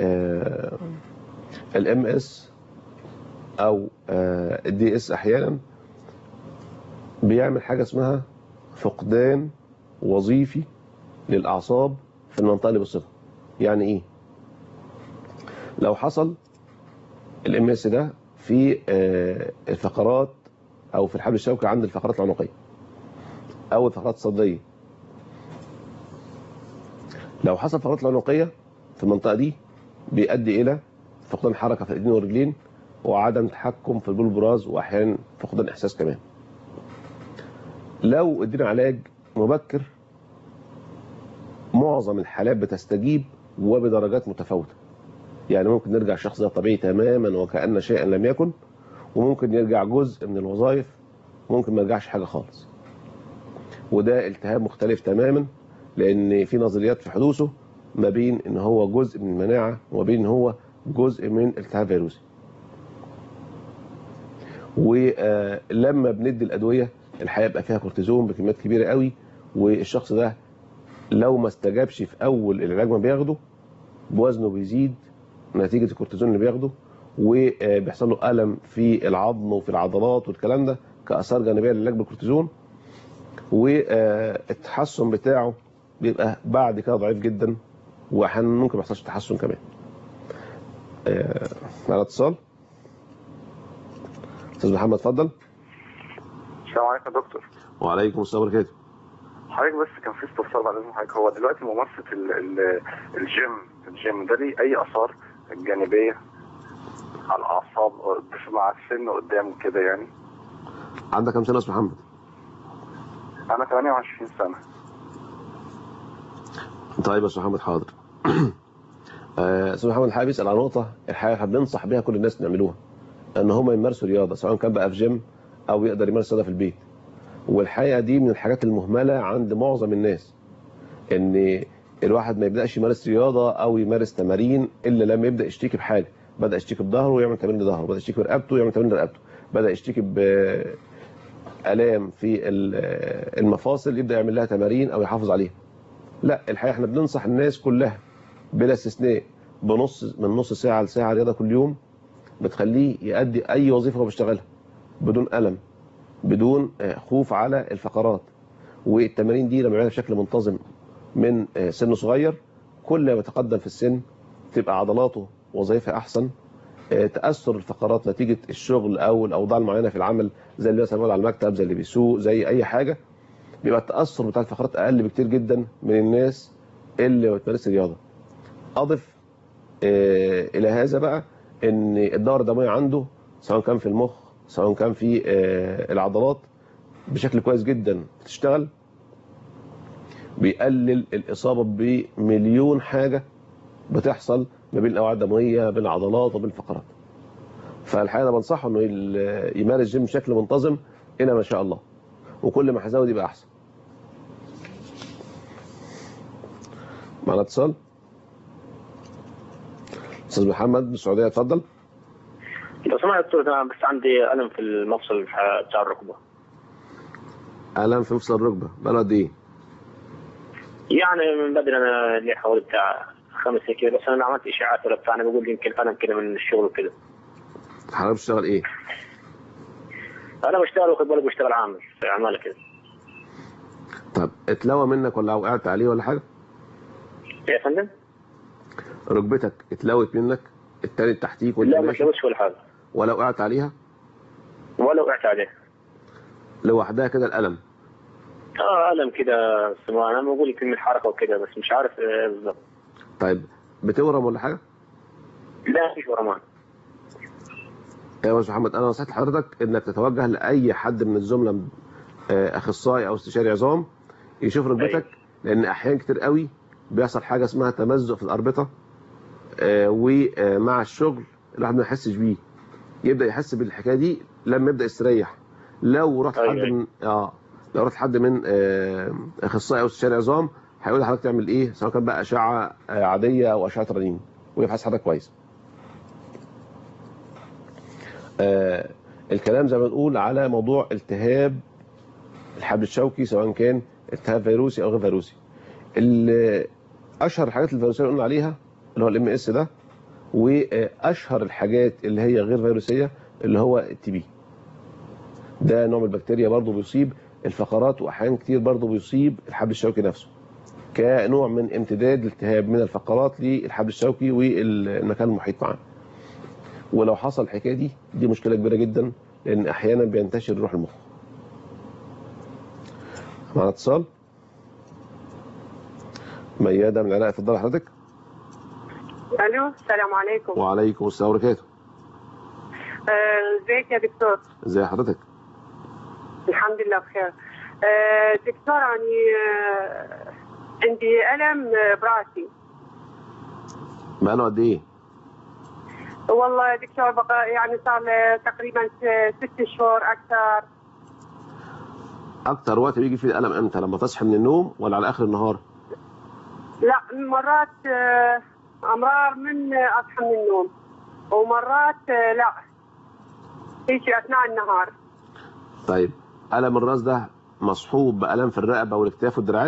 الام اس او الدي اس احيانا بيعمل حاجه اسمها فقدان وظيفي للاعصاب في المنطقه اللي بيصيبها يعني ايه لو حصل الام اس ده في آه، الفقرات او في الحبل الشوكي عند الفقرات العنقيه او الفقرات الصدريه لو حصل فقرات العنقيه في المنطقه دي بيؤدي الى فقدان حركه في الايدين والرجلين وعدم تحكم في البول براز واحيانا فقدان احساس كمان لو ادينا علاج مبكر معظم الحالات بتستجيب وبدرجات متفاوته يعني ممكن نرجع الشخص ده طبيعي تماما وكأن شيئا لم يكن وممكن يرجع جزء من الوظائف ممكن ما يرجعش حاجه خالص وده التهاب مختلف تماما لان في نظريات في حدوثه ما بين ان هو جزء من المناعه وما بين ان هو جزء من التهاب فيروسي ولما بندي الادويه الحقيقه بيبقى فيها كورتيزون بكميات كبيره قوي والشخص ده لو ما استجابش في اول العلاج ما بياخده وزنه بيزيد نتيجه الكورتيزون اللي بياخده وبيحصل له الم في العظم وفي العضلات والكلام ده كاثار جانبيه للعلاج بالكورتيزون والتحسن بتاعه بيبقى بعد كده ضعيف جدا واحيانا ممكن ما يحصلش تحسن كمان. آه، على اتصال استاذ محمد اتفضل السلام عليكم يا دكتور وعليكم السلام وبركاته حضرتك بس كان في استفسار بعد اذن حضرتك هو دلوقتي ممارسه ال ال الجيم الجيم ده ليه اي اثار جانبيه على الاعصاب بس مع السن قدام كده يعني عندك كام سنه يا استاذ محمد؟ انا 28 سنه طيب يا استاذ محمد حاضر آه، استاذ محمد حابب يسال عن نقطه الحقيقه احنا بننصح بيها كل الناس نعملوها ان هم يمارسوا رياضه سواء كان بقى في جيم او يقدر يمارس رياضه في البيت والحقيقه دي من الحاجات المهمله عند معظم الناس ان الواحد ما يبداش يمارس رياضه او يمارس تمارين الا لما يبدا يشتكي بحاجه بدا يشتكي بظهره ويعمل تمارين لظهره بدا يشتكي برقبته ويعمل تمارين لرقبته بدا يشتكي بالام في ال- المفاصل يبدا يعمل لها تمارين او يحافظ عليها لا الحقيقه احنا بننصح الناس كلها بلا استثناء بنص من نص ساعه لساعه رياضه كل يوم بتخليه يؤدي اي وظيفه هو بيشتغلها بدون الم بدون آه، خوف على الفقرات والتمارين دي لما يعملها بشكل منتظم من آه، سن صغير كل ما يتقدم في السن تبقى عضلاته وظائفها احسن آه، تاثر الفقرات نتيجه الشغل او الاوضاع المعينه في العمل زي اللي مثلا بيقعد على المكتب زي اللي بيسوق زي اي حاجه بيبقى التاثر بتاع الفقرات اقل بكتير جدا من الناس اللي ما بتمارس رياضه اضف آه، الى هذا بقى ان الدوره الدمويه عنده سواء كان في المخ سواء كان في آه، العضلات بشكل كويس جدا بتشتغل بيقلل الاصابه بمليون حاجه بتحصل ما بين الاوعيه الدمويه بين العضلات وبين الفقرات فالحقيقه انا بنصحه انه يل- يمارس جيم بشكل منتظم الى ما شاء الله وكل ما هيزود يبقى احسن معنا اتصال استاذ محمد من السعوديه اتفضل لو سمحت يا دكتور انا بس عندي الم في المفصل بتاع الركبه الم في مفصل الركبه بقاله قد ايه يعني من بدري انا لي حوالي بتاع خمس سنين كده بس انا عملت اشاعات ولا بتاع انا بقول يمكن الم كده من الشغل وكده حضرتك بتشتغل ايه انا بشتغل واخد بالك بشتغل عامل في عماله كده طب اتلوى منك ولا وقعت عليه ولا حاجه يا فندم ركبتك اتلوت منك التالت تحتيك لا وانت ما ماشي اتجوزش ولا حاجه ولا وقعت عليها ولا وقعت عليه لوحدها كده الالم اه الم كده سمع انا بقول يمكن من الحركه وكده بس مش عارف ايه بالظبط طيب بتورم ولا حاجه لا مفيش ورمان ايوه يا استاذ محمد انا نصيحه لحضرتك انك تتوجه لاي حد من الزملاء آه، اخصائي او استشاري عظام يشوف ركبتك لان احيان كتير قوي بيحصل حاجه اسمها تمزق في الاربطه آه، ومع الشغل الواحد ما يحسش بيه يبدا يحس بالحكايه دي لما يبدا يستريح لو رحت أيوة، حد أيوة. من اه لو رحت حد من آه، اخصائي او استشاري عظام هيقول لحضرتك تعمل ايه سواء كان بقى اشعه آه، عاديه او اشعه رنين ويفحص حضرتك كويس آه الكلام زي ما بنقول على موضوع التهاب الحبل الشوكي سواء كان التهاب فيروسي او غير فيروسي ال- اشهر الحاجات الفيروسيه اللي قلنا عليها اللي هو الام اس ده واشهر الحاجات اللي هي غير فيروسيه اللي هو التي بي ده نوع من البكتيريا برضه بيصيب الفقرات واحيانا كتير برضه بيصيب الحبل الشوكي نفسه كنوع من امتداد الالتهاب من الفقرات للحبل الشوكي والمكان المحيط معاه ولو حصل الحكايه دي دي مشكله كبيره جدا لان احيانا بينتشر يروح المخ معنا اتصال مياده من العراق اتفضل حضرتك الو السلام عليكم وعليكم السلام وبركاته آه، ازيك يا دكتور ازي حضرتك الحمد لله بخير آه، دكتور يعني آه، عندي الم آه، براسي بقاله قد ايه والله يا دكتور بقى يعني صار لي تقريبا س- ست شهور اكثر اكتر وقت بيجي فيه الالم امتى لما تصحي من النوم ولا على اخر النهار لا مرات آه، امرار من آه، اصحى من النوم ومرات آه، لا تيجي اثناء النهار طيب الم الراس ده مصحوب بالام في الرقبه والاكتاف والدراعات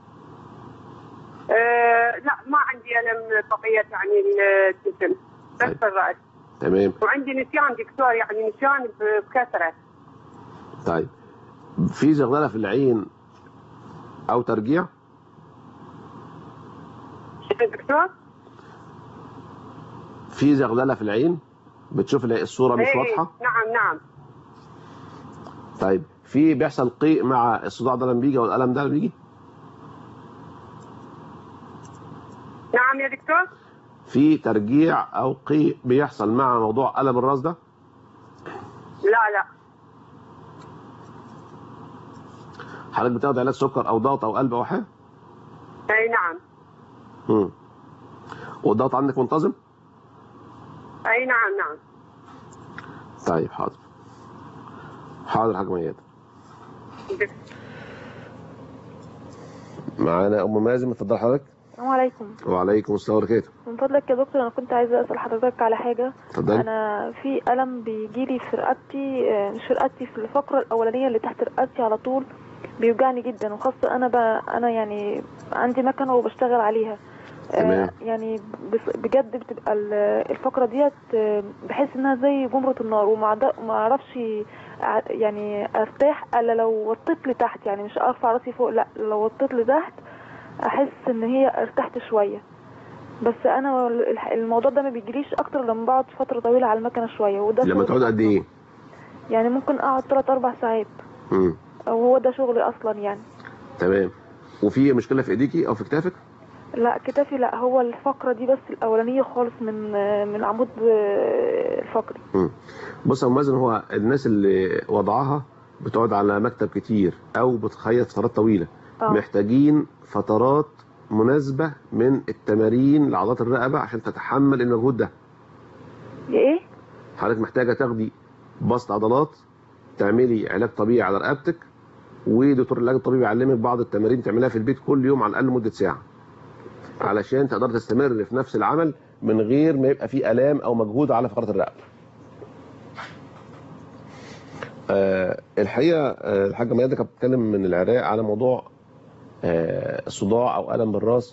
آه، لا ما عندي الم بقيه يعني الجسم بس في الراس تمام وعندي نسيان دكتور يعني نسيان ب- بكثره طيب في زغلله في العين او ترجيع شوف دكتور في زغلله في العين بتشوف الع- الصوره مش إيه، واضحه نعم نعم طيب في بيحصل قيء مع الصداع ده لما بيجي او الالم ده لما بيجي نعم يا دكتور في ترجيع او قيء بيحصل مع موضوع الم الراس ده لا لا حضرتك بتاخد علاج سكر او ضغط او قلب او حاجه اي نعم امم والضغط عندك منتظم اي نعم نعم طيب حاضر حاضر حاجه ميادة معانا ام مازن اتفضل حضرتك السلام عليكم وعليكم السلام وبركاته من فضلك يا دكتور انا كنت عايزه اسال حضرتك على حاجه اتفضلي. انا في الم بيجيلي في رقبتي آه، مش في رقبتي في الفقره الاولانيه اللي تحت رقبتي على طول بيوجعني جدا وخاصه انا ب... انا يعني عندي مكنه وبشتغل عليها آه، تمام. يعني بس- بجد بتبقى ال- الفقره ديت آه، بحس انها زي جمره النار وما عد- ما اعرفش ع- يعني ارتاح الا لو وطيت لتحت يعني مش ارفع راسي فوق لا لو وطيت لتحت احس ان هي ارتحت شويه بس انا الح- الموضوع ده ما بيجريش اكتر لما بقعد فتره طويله على المكنه شويه وده لما شغل- تقعد قد ايه يعني ممكن اقعد 3 4 ساعات امم او هو ده شغلي اصلا يعني تمام وفي مشكله في ايديكي او في كتافك لا كتافي لا هو الفقره دي بس الاولانيه خالص من من عمود آه، الفقري مم. بص يا أم مازن هو الناس اللي وضعها بتقعد على مكتب كتير او بتخيط فترات طويله آه. محتاجين فترات مناسبه من التمارين لعضلات الرقبه عشان تتحمل المجهود ده ايه حضرتك محتاجه تاخدي بسط عضلات تعملي علاج طبيعي على رقبتك ودكتور العلاج الطبيعي يعلمك بعض التمارين تعملها في البيت كل يوم على الاقل مده ساعه علشان تقدر تستمر في نفس العمل من غير ما يبقى فيه الام او مجهود على فقرات الرقبه آه الحقيقه آه الحاجه ميادة كانت بتتكلم من العراق على موضوع آه الصداع او الم بالراس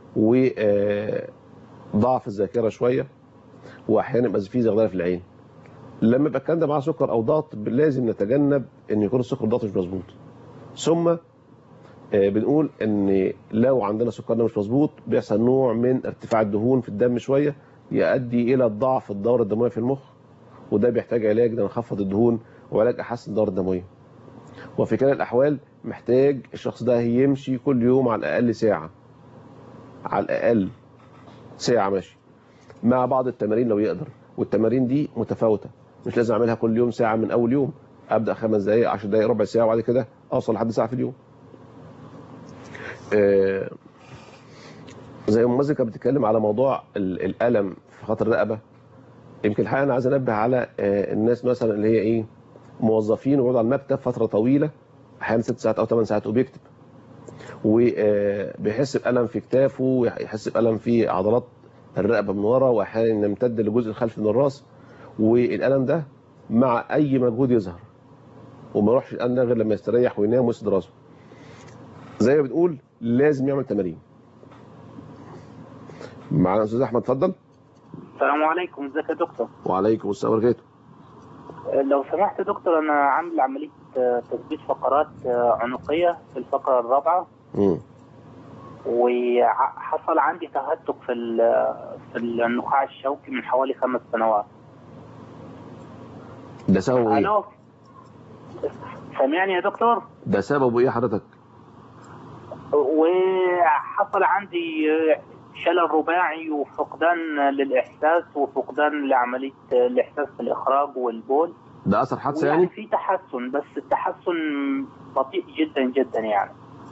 وضعف الذاكره شويه واحيانا يبقى فيه زغلله في العين لما يبقى الكلام ده معاه سكر او ضغط لازم نتجنب ان يكون السكر والضغط مش مظبوط ثم آه، بنقول ان لو عندنا سكرنا مش مظبوط بيحصل نوع من ارتفاع الدهون في الدم شويه يؤدي الى ضعف الدوره الدمويه في المخ وده بيحتاج علاج لنخفض الدهون وعلاج احسن الدوره الدمويه وفي كلا الاحوال محتاج الشخص ده يمشي كل يوم على الاقل ساعه على الاقل ساعه ماشي مع بعض التمارين لو يقدر والتمارين دي متفاوته مش لازم اعملها كل يوم ساعه من اول يوم ابدا خمس دقائق 10 دقائق ربع ساعه وبعد كده اوصل لحد ساعه في اليوم آه، زي ما مازن كانت بتتكلم على موضوع ال- الالم في خاطر الرقبه يمكن الحقيقه انا عايز انبه على آه، الناس مثلا اللي هي ايه موظفين ويقعدوا على المكتب فتره طويله احيانا ست ساعات او ثمان ساعات وبيكتب وبيحس بالم في كتافه ويحس بالم في عضلات الرقبه من ورا واحيانا يمتد للجزء الخلفي من الراس والالم ده مع اي مجهود يظهر وما يروحش الالم ده غير لما يستريح وينام ويسد راسه زي ما بنقول لازم يعمل تمارين معانا استاذ احمد اتفضل السلام عليكم ازيك يا دكتور وعليكم السلام وبركاته لو سمحت يا دكتور انا عامل عمليه آه، تثبيت فقرات آه، عنقيه في الفقره الرابعه مم. وحصل عندي تهتك في ال- في النخاع الشوكي من حوالي خمس سنوات ده سببه ايه الو سامعني يا دكتور ده سببه ايه حضرتك وحصل عندي شلل رباعي وفقدان للاحساس وفقدان لعمليه الاحساس بالاخراج والبول ده اثر حادثه ويعني يعني في تحسن بس التحسن بطيء جدا جدا يعني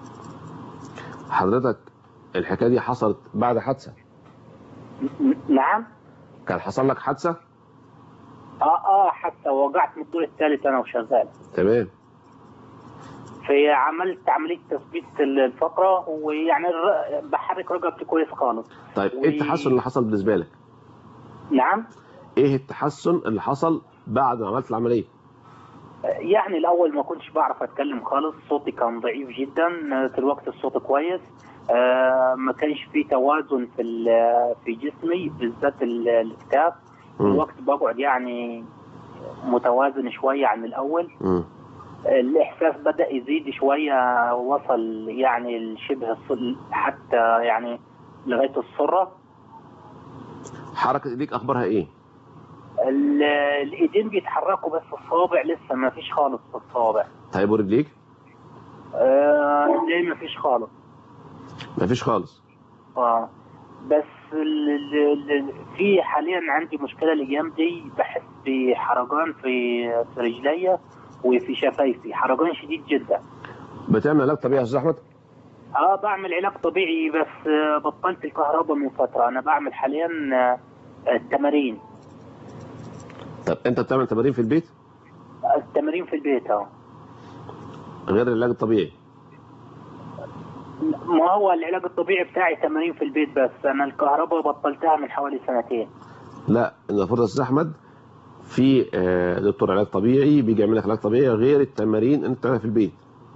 حضرتك الحكايه دي حصلت بعد حادثه نعم كان حصل لك حادثه اه اه حتى وقعت من الدور الثالث انا وشغال تمام في عملت عمليه تثبيت الفقره ويعني الر- بحرك رقبتي كويس خالص طيب ايه التحسن اللي حصل بالنسبه لك نعم ايه التحسن اللي حصل بعد ما عملت العمليه يعني الاول ما كنتش بعرف اتكلم خالص صوتي كان ضعيف جدا دلوقتي الصوت كويس آه، ما كانش في توازن في ال- في جسمي بالذات ال- الاكتاف دلوقتي بقعد يعني متوازن شويه عن الاول مم. الاحساس بدا يزيد شويه وصل يعني لشبه الص- حتى يعني لغايه السره حركه ايديك اخبارها ايه ال- الايدين بيتحركوا بس الصوابع لسه ما فيش خالص في الصوابع طيب ورجليك آه ليه ما فيش خالص مفيش خالص اه بس ال- ال- ال- في حاليا عندي مشكله الايام دي بحس بحرقان في في رجليا وفي شفايفي حرقان شديد جدا بتعمل علاج طبيعي يا استاذ احمد اه بعمل علاج طبيعي بس آه، بطلت الكهرباء من فتره انا بعمل حاليا آه، التمارين طب انت بتعمل تمارين في البيت التمارين في البيت اه غير العلاج الطبيعي ما هو العلاج الطبيعي بتاعي تمارين في البيت بس انا الكهرباء بطلتها من حوالي سنتين لا المفروض يا استاذ احمد في آه، دكتور علاج طبيعي بيجي يعمل لك علاج طبيعي غير التمارين اللي انت بتعملها في البيت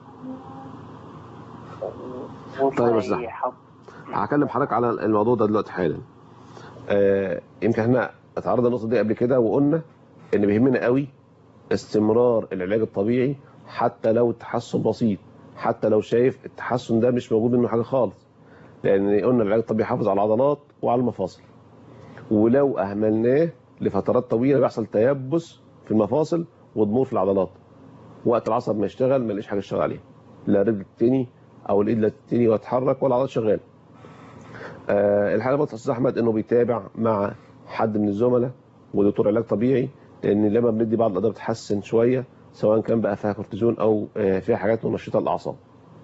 طيب يا استاذ احمد هكلم حضرتك على الموضوع ده دلوقتي حالا آه، يمكن احنا اتعرضنا النقطه دي قبل كده وقلنا ان بيهمنا قوي استمرار العلاج الطبيعي حتى لو التحسن بسيط حتى لو شايف التحسن ده مش موجود منه حاجه خالص لان قلنا العلاج الطبيعي يحافظ على العضلات وعلى المفاصل ولو اهملناه لفترات طويله بيحصل تيبس في المفاصل وضمور في العضلات وقت العصب ما يشتغل ما يلاقيش حاجه يشتغل عليها لا رجل تتني او الايد لا تتني وتتحرك ولا العضلات شغاله آه الحاله بقى استاذ احمد انه بيتابع مع حد من الزملاء ودكتور علاج طبيعي لان لما بندي بعض الادويه بتحسن شويه سواء كان بقى فيها كورتيزون او آه فيها حاجات منشطه للاعصاب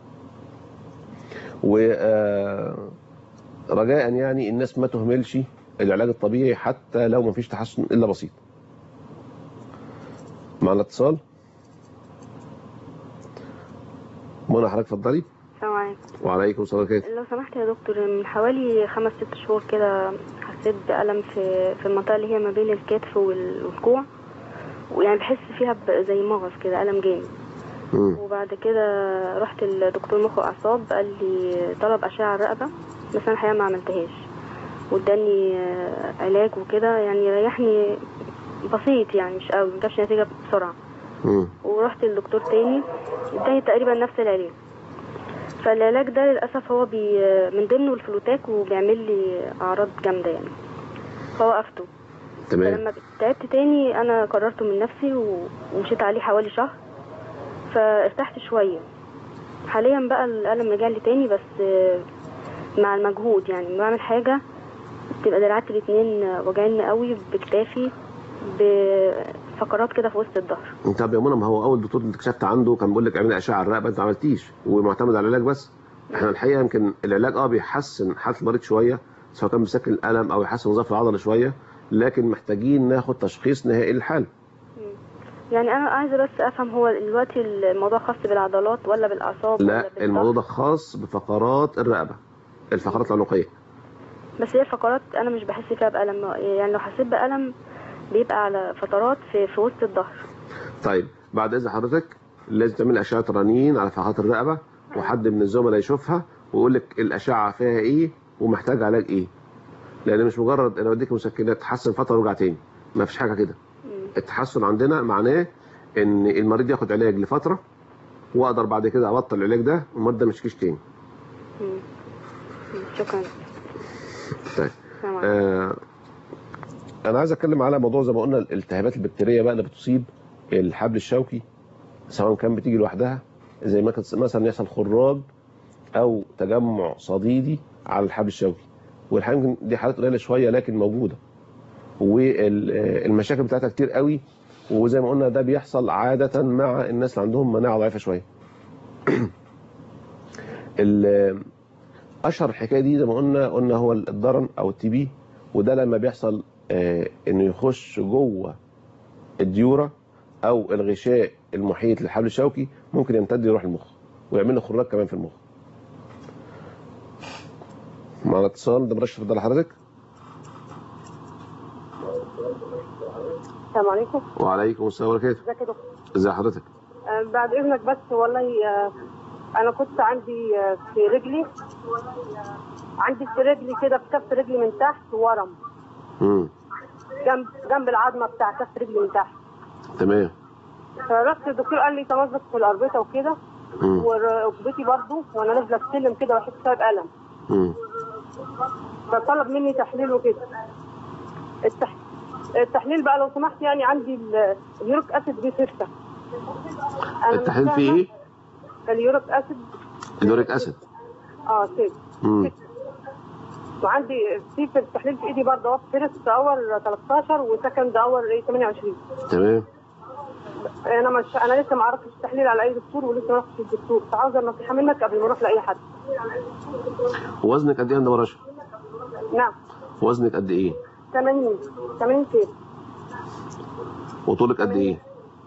و آه، رجاء يعني الناس ما تهملش العلاج الطبيعي حتى لو ما فيش تحسن الا بسيط معنا اتصال منى حضرتك اتفضلي السلام عليكم وعليكم السلام ورحمه الله لو سمحت يا دكتور من حوالي خمس ست شهور كده حسيت بألم في في المنطقة اللي هي ما بين الكتف وال- والكوع ويعني بحس فيها ب- زي مغص كده ألم جامد وبعد كده رحت لدكتور مخ وأعصاب قال لي طلب أشعة رقبة بس أنا الحقيقة ما عملتهاش واداني آه، علاج وكده يعني ريحني بسيط يعني مش قوي ما جابش نتيجة بسرعة ورحت لدكتور تاني اداني تقريبا نفس العلاج فالعلاج ده للأسف هو بي من ضمنه الفلوتاك وبيعمل لي أعراض جامدة يعني فوقفته تمام فلما تعبت تاني أنا قررته من نفسي و- ومشيت عليه حوالي شهر فارتحت شوية حاليا بقى الألم رجع لي تاني بس آه، مع المجهود يعني لما بعمل حاجة بتبقى دراعاتي الاتنين وجعاني قوي بكتافي بفقرات كده في وسط الظهر طب يا منى ما هو اول دكتور انت اكتشفت عنده كان بيقول لك اعملي اشعه على الرقبه انت ما عملتيش ومعتمد على العلاج بس احنا الحقيقه يمكن العلاج اه بيحسن حاله المريض شويه سواء كان بيسكن الالم او يحسن وظائف العضله شويه لكن محتاجين ناخد تشخيص نهائي للحاله يعني أنا عايزة بس أفهم هو دلوقتي الموضوع خاص بالعضلات ولا بالأعصاب ولا لا بالضغط؟ الموضوع ده خاص بفقرات الرقبه الفقرات العنقيه بس هي الفقرات أنا مش بحس فيها بألم يعني لو حسيت بألم بيبقى على فترات في, في وسط الظهر طيب بعد اذن حضرتك لازم تعمل اشعه رنين على فقرات الرقبه وحد من الزملاء يشوفها ويقول لك الاشعه فيها ايه ومحتاج علاج ايه لان مش مجرد انا بديك مسكنات تحسن فتره ورجع تاني ما فيش حاجه كده التحسن عندنا معناه ان المريض ياخد علاج لفتره واقدر بعد كده ابطل العلاج ده والمريض ده ما يشكيش تاني مم. مم. شكرا طيب السلام عليكم. آه انا عايز اتكلم على موضوع زي ما قلنا الالتهابات البكتيريه بقى اللي بتصيب الحبل الشوكي سواء كان بتيجي لوحدها زي ما كان مثلا يحصل خراج او تجمع صديدي على الحبل الشوكي والحقيقه يمكن دي حالات قليله شويه لكن موجوده والمشاكل بتاعتها كتير قوي وزي ما قلنا ده بيحصل عاده مع الناس اللي عندهم مناعه ضعيفه شويه ال- اشهر الحكايه دي زي ما قلنا قلنا هو الضرن او التي بي وده لما بيحصل آه، انه يخش جوه الديوره او الغشاء المحيط للحبل الشوكي ممكن يمتد يروح المخ ويعمل له خراج كمان في المخ معنا اتصال ده مرشح اتفضل حضرتك السلام عليكم وعليكم السلام ورحمه الله ازيك يا دكتور ازي حضرتك آه، بعد اذنك بس والله آه، انا كنت عندي آه، في رجلي عندي في رجلي كده في كف رجلي من تحت ورم امم جنب جنب العظمه بتاع كف رجلي من تحت تمام فرحت الدكتور قال لي تمزق في الاربطه وكده مم. وركبتي برضو وانا نازله السلم كده بحس فيها بألم امم فطلب مني تحليل وكده التح... التحليل بقى لو سمحت يعني عندي ال- اليوريك اسيد بي 6 التحليل فيه ايه؟ اليوريك اسيد اليوريك اسيد اه سيد امم وعندي في في التحليل في ايدي برضه اهو فيرست اور 13 وسكند اور 28 تمام انا مش انا لسه ما عرفتش التحليل على اي دكتور ولسه ما رحتش للدكتور فعاوزه النصيحه منك قبل ما اروح لاي حد وزنك قد ايه يا هند رشا؟ نعم وزنك قد ايه؟ 80 80 كيلو وطولك قد ايه؟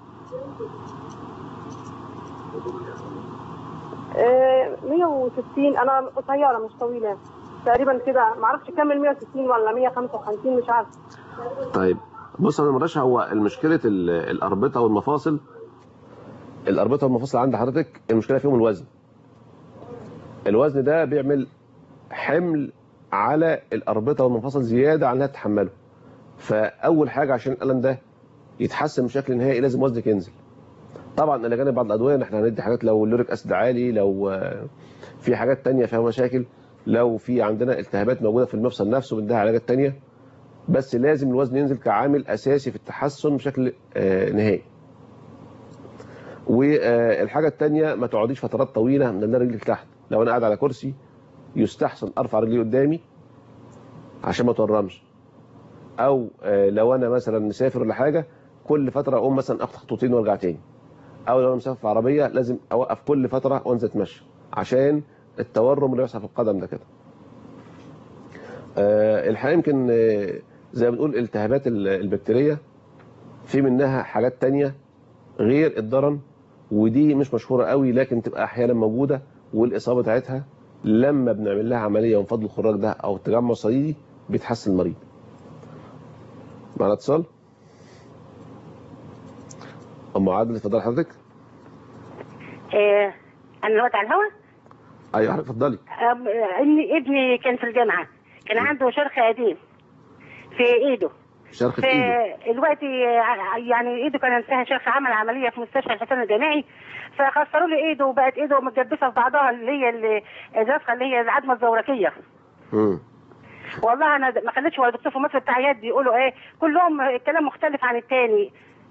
آه 160 انا قصيره مش طويله تقريبا كده ما اعرفش كمل 160 ولا 155 مش عارفه طيب بص يا مرشح هو المشكله ال- الاربطه والمفاصل الاربطه والمفاصل عند حضرتك المشكله فيهم الوزن الوزن ده بيعمل حمل على الاربطه والمفاصل زياده عن انها تتحمله فاول حاجه عشان الالم ده يتحسن بشكل نهائي لازم وزنك ينزل طبعا الى جانب بعض الادويه إن احنا هندي حاجات لو اللوريك اسيد عالي لو آه، في حاجات تانية فيها مشاكل لو في عندنا التهابات موجوده في المفصل نفسه بنديها علاجات تانية بس لازم الوزن ينزل كعامل اساسي في التحسن بشكل آه، نهائي والحاجه الثانيه ما تقعديش فترات طويله من رجلك تحت لو انا قاعد على كرسي يستحسن ارفع رجلي قدامي عشان ما تورمش او آه، لو انا مثلا مسافر ولا حاجه كل فتره اقوم مثلا اخد خطوتين وارجع تاني او لو انا مسافر في عربيه لازم اوقف كل فتره وانزل اتمشى عشان التورم اللي بيحصل في القدم ده كده آه، الحقيقه يمكن آه، زي ما بنقول التهابات ال- البكتيريه في منها حاجات تانية غير الضرن ودي مش مشهوره قوي لكن تبقى احيانا موجوده والاصابه بتاعتها لما بنعمل لها عمليه من فضل الخراج ده او التجمع الصديدي بيتحسن المريض معنا اتصال ام عادل اتفضلي حضرتك آه، انا دلوقتي على الهوا ايوه حضرتك اتفضلي آم، آه، ابني ابني كان في الجامعه كان عنده شرخ قديم في ايده شرخ في ايده فالوقت يعني ايده كان فيها شرخ عمل عمليه في مستشفى الحسن الجامعي فخسروا له ايده وبقت ايده متجبسه في بعضها اللي هي ال- الراسخه اللي هي العظمه الزورقيه مم. والله انا ما خليتش ولا دكتور في مصر بتاع يد بيقولوا ايه كلهم الكلام مختلف عن التاني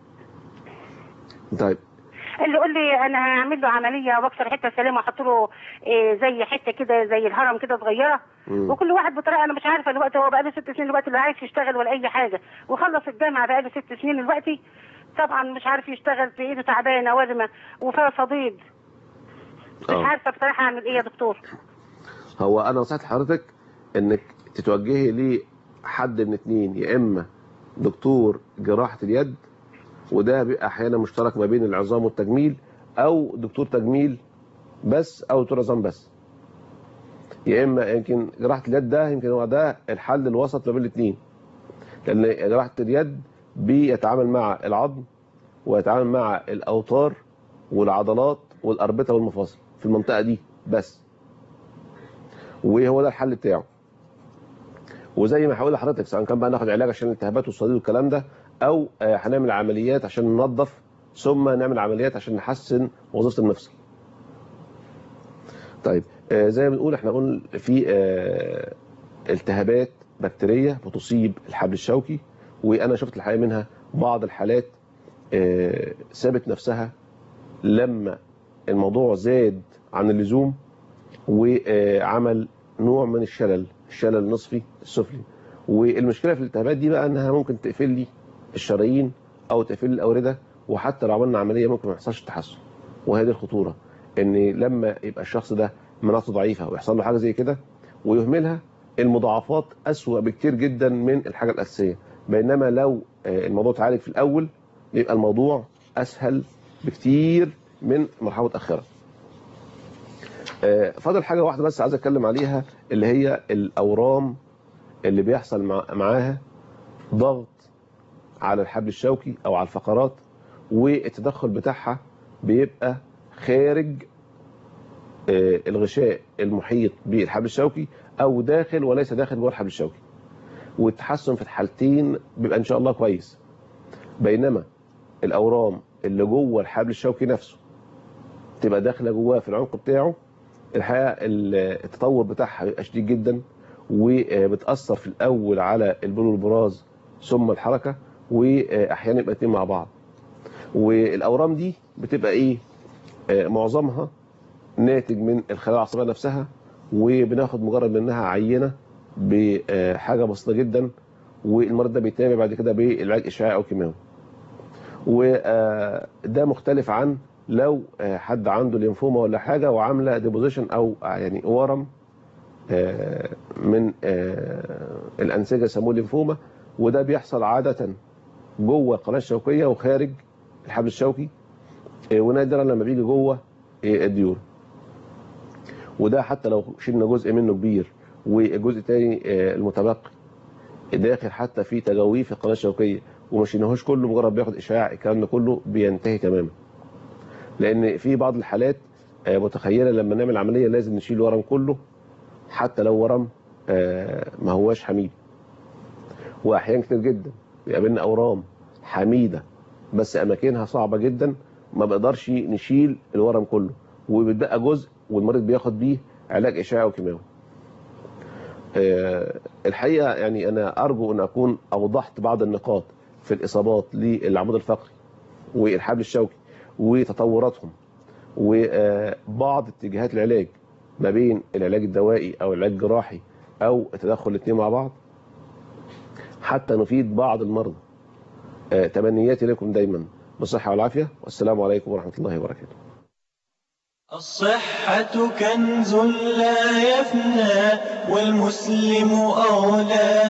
طيب اللي يقول لي انا هعمل له عمليه واكسر حته سليمه واحط له إيه زي حته كده زي الهرم كده صغيره مم. وكل واحد بطريقه انا مش عارفه الوقت هو بقى له ست سنين الوقت اللي عايز يشتغل ولا اي حاجه وخلص الجامعه بقى له ست سنين دلوقتي طبعا مش عارف يشتغل في ايده تعبانه ورمه وفيها صديد مش آه. عارفه بصراحه اعمل ايه يا دكتور هو انا نصيحه حضرتك انك تتوجهي لحد من اتنين يا اما دكتور جراحه اليد وده بيبقى احيانا مشترك ما بين العظام والتجميل او دكتور تجميل بس او دكتور عظام بس يا اما يمكن جراحه اليد ده يمكن هو ده الحل الوسط ما بين الاثنين لان جراحه اليد بيتعامل مع العظم ويتعامل مع الاوتار والعضلات والاربطه والمفاصل في المنطقه دي بس وهو ده الحل بتاعه وزي ما هقول لحضرتك سواء كان بقى ناخد علاج عشان الالتهابات والصديد والكلام ده او آه، هنعمل عمليات عشان ننظف ثم نعمل عمليات عشان نحسن وظيفه المفصل طيب آه، زي ما بنقول احنا قلنا في آه، التهابات بكتيريه بتصيب الحبل الشوكي وانا شفت الحقيقه منها بعض الحالات آه، سابت نفسها لما الموضوع زاد عن اللزوم وعمل نوع من الشلل الشلل النصفي السفلي والمشكله في الالتهابات دي بقى انها ممكن تقفل لي الشرايين او تقفل لي الاورده وحتى لو عملنا عمليه ممكن ما يحصلش تحسن وهذه الخطوره ان لما يبقى الشخص ده مناعته ضعيفه ويحصل له حاجه زي كده ويهملها المضاعفات اسوأ بكتير جدا من الحاجه الاساسيه بينما لو آه، الموضوع اتعالج في الاول يبقى الموضوع اسهل بكتير من مرحله متاخره آه، فاضل حاجه واحده بس عايز اتكلم عليها اللي هي الاورام اللي بيحصل مع- معاها ضغط على الحبل الشوكي او على الفقرات والتدخل بتاعها بيبقى خارج آه، الغشاء المحيط بالحبل الشوكي او داخل وليس داخل جوه الحبل الشوكي والتحسن في الحالتين بيبقى ان شاء الله كويس بينما الاورام اللي جوه الحبل الشوكي نفسه تبقى داخله جواه في العمق بتاعه الحقيقه ال- التطور بتاعها بيبقى شديد جدا وبتاثر في الاول على البول والبراز ثم الحركه واحيانا يبقى اتنين مع بعض والاورام دي بتبقى ايه آه، معظمها ناتج من الخلايا العصبيه نفسها وبناخد مجرد منها عينه بحاجه بسيطه جدا والمريض ده بيتابع بعد كده بالعلاج اشعاعي او كيماوي وده مختلف عن لو آه، حد عنده ليمفوما ولا حاجه وعامله ديبوزيشن او يعني ورم آه، من آه، الانسجه يسموه ليمفوما وده بيحصل عاده جوه القناه الشوكيه وخارج الحبل الشوكي آه، ونادرا لما بيجي جوه آه، الديور وده حتى لو شلنا جزء منه كبير والجزء الثاني المتبقي داخل حتى في تجاويف القناه الشوكيه وما شلناهوش كله مجرد بياخد اشعاع الكلام ده كله بينتهي تماما لان في بعض الحالات آه، متخيله لما نعمل عمليه لازم نشيل ورم كله حتى لو ورم آه، ما هواش حميد واحيان كتير جدا بيقابلنا اورام حميده بس اماكنها صعبه جدا ما بقدرش نشيل الورم كله وبيتبقى جزء والمريض بياخد بيه علاج اشعاعي وكيماوي آه، الحقيقه يعني انا ارجو ان اكون اوضحت بعض النقاط في الاصابات للعمود الفقري والحبل الشوكي وتطوراتهم وبعض اتجاهات العلاج ما بين العلاج الدوائي او العلاج الجراحي او تدخل الاثنين مع بعض حتى نفيد بعض المرضى آه، تمنياتي لكم دايما بالصحه والعافيه والسلام عليكم ورحمه الله وبركاته الصحة كنز لا يفنى والمسلم أولى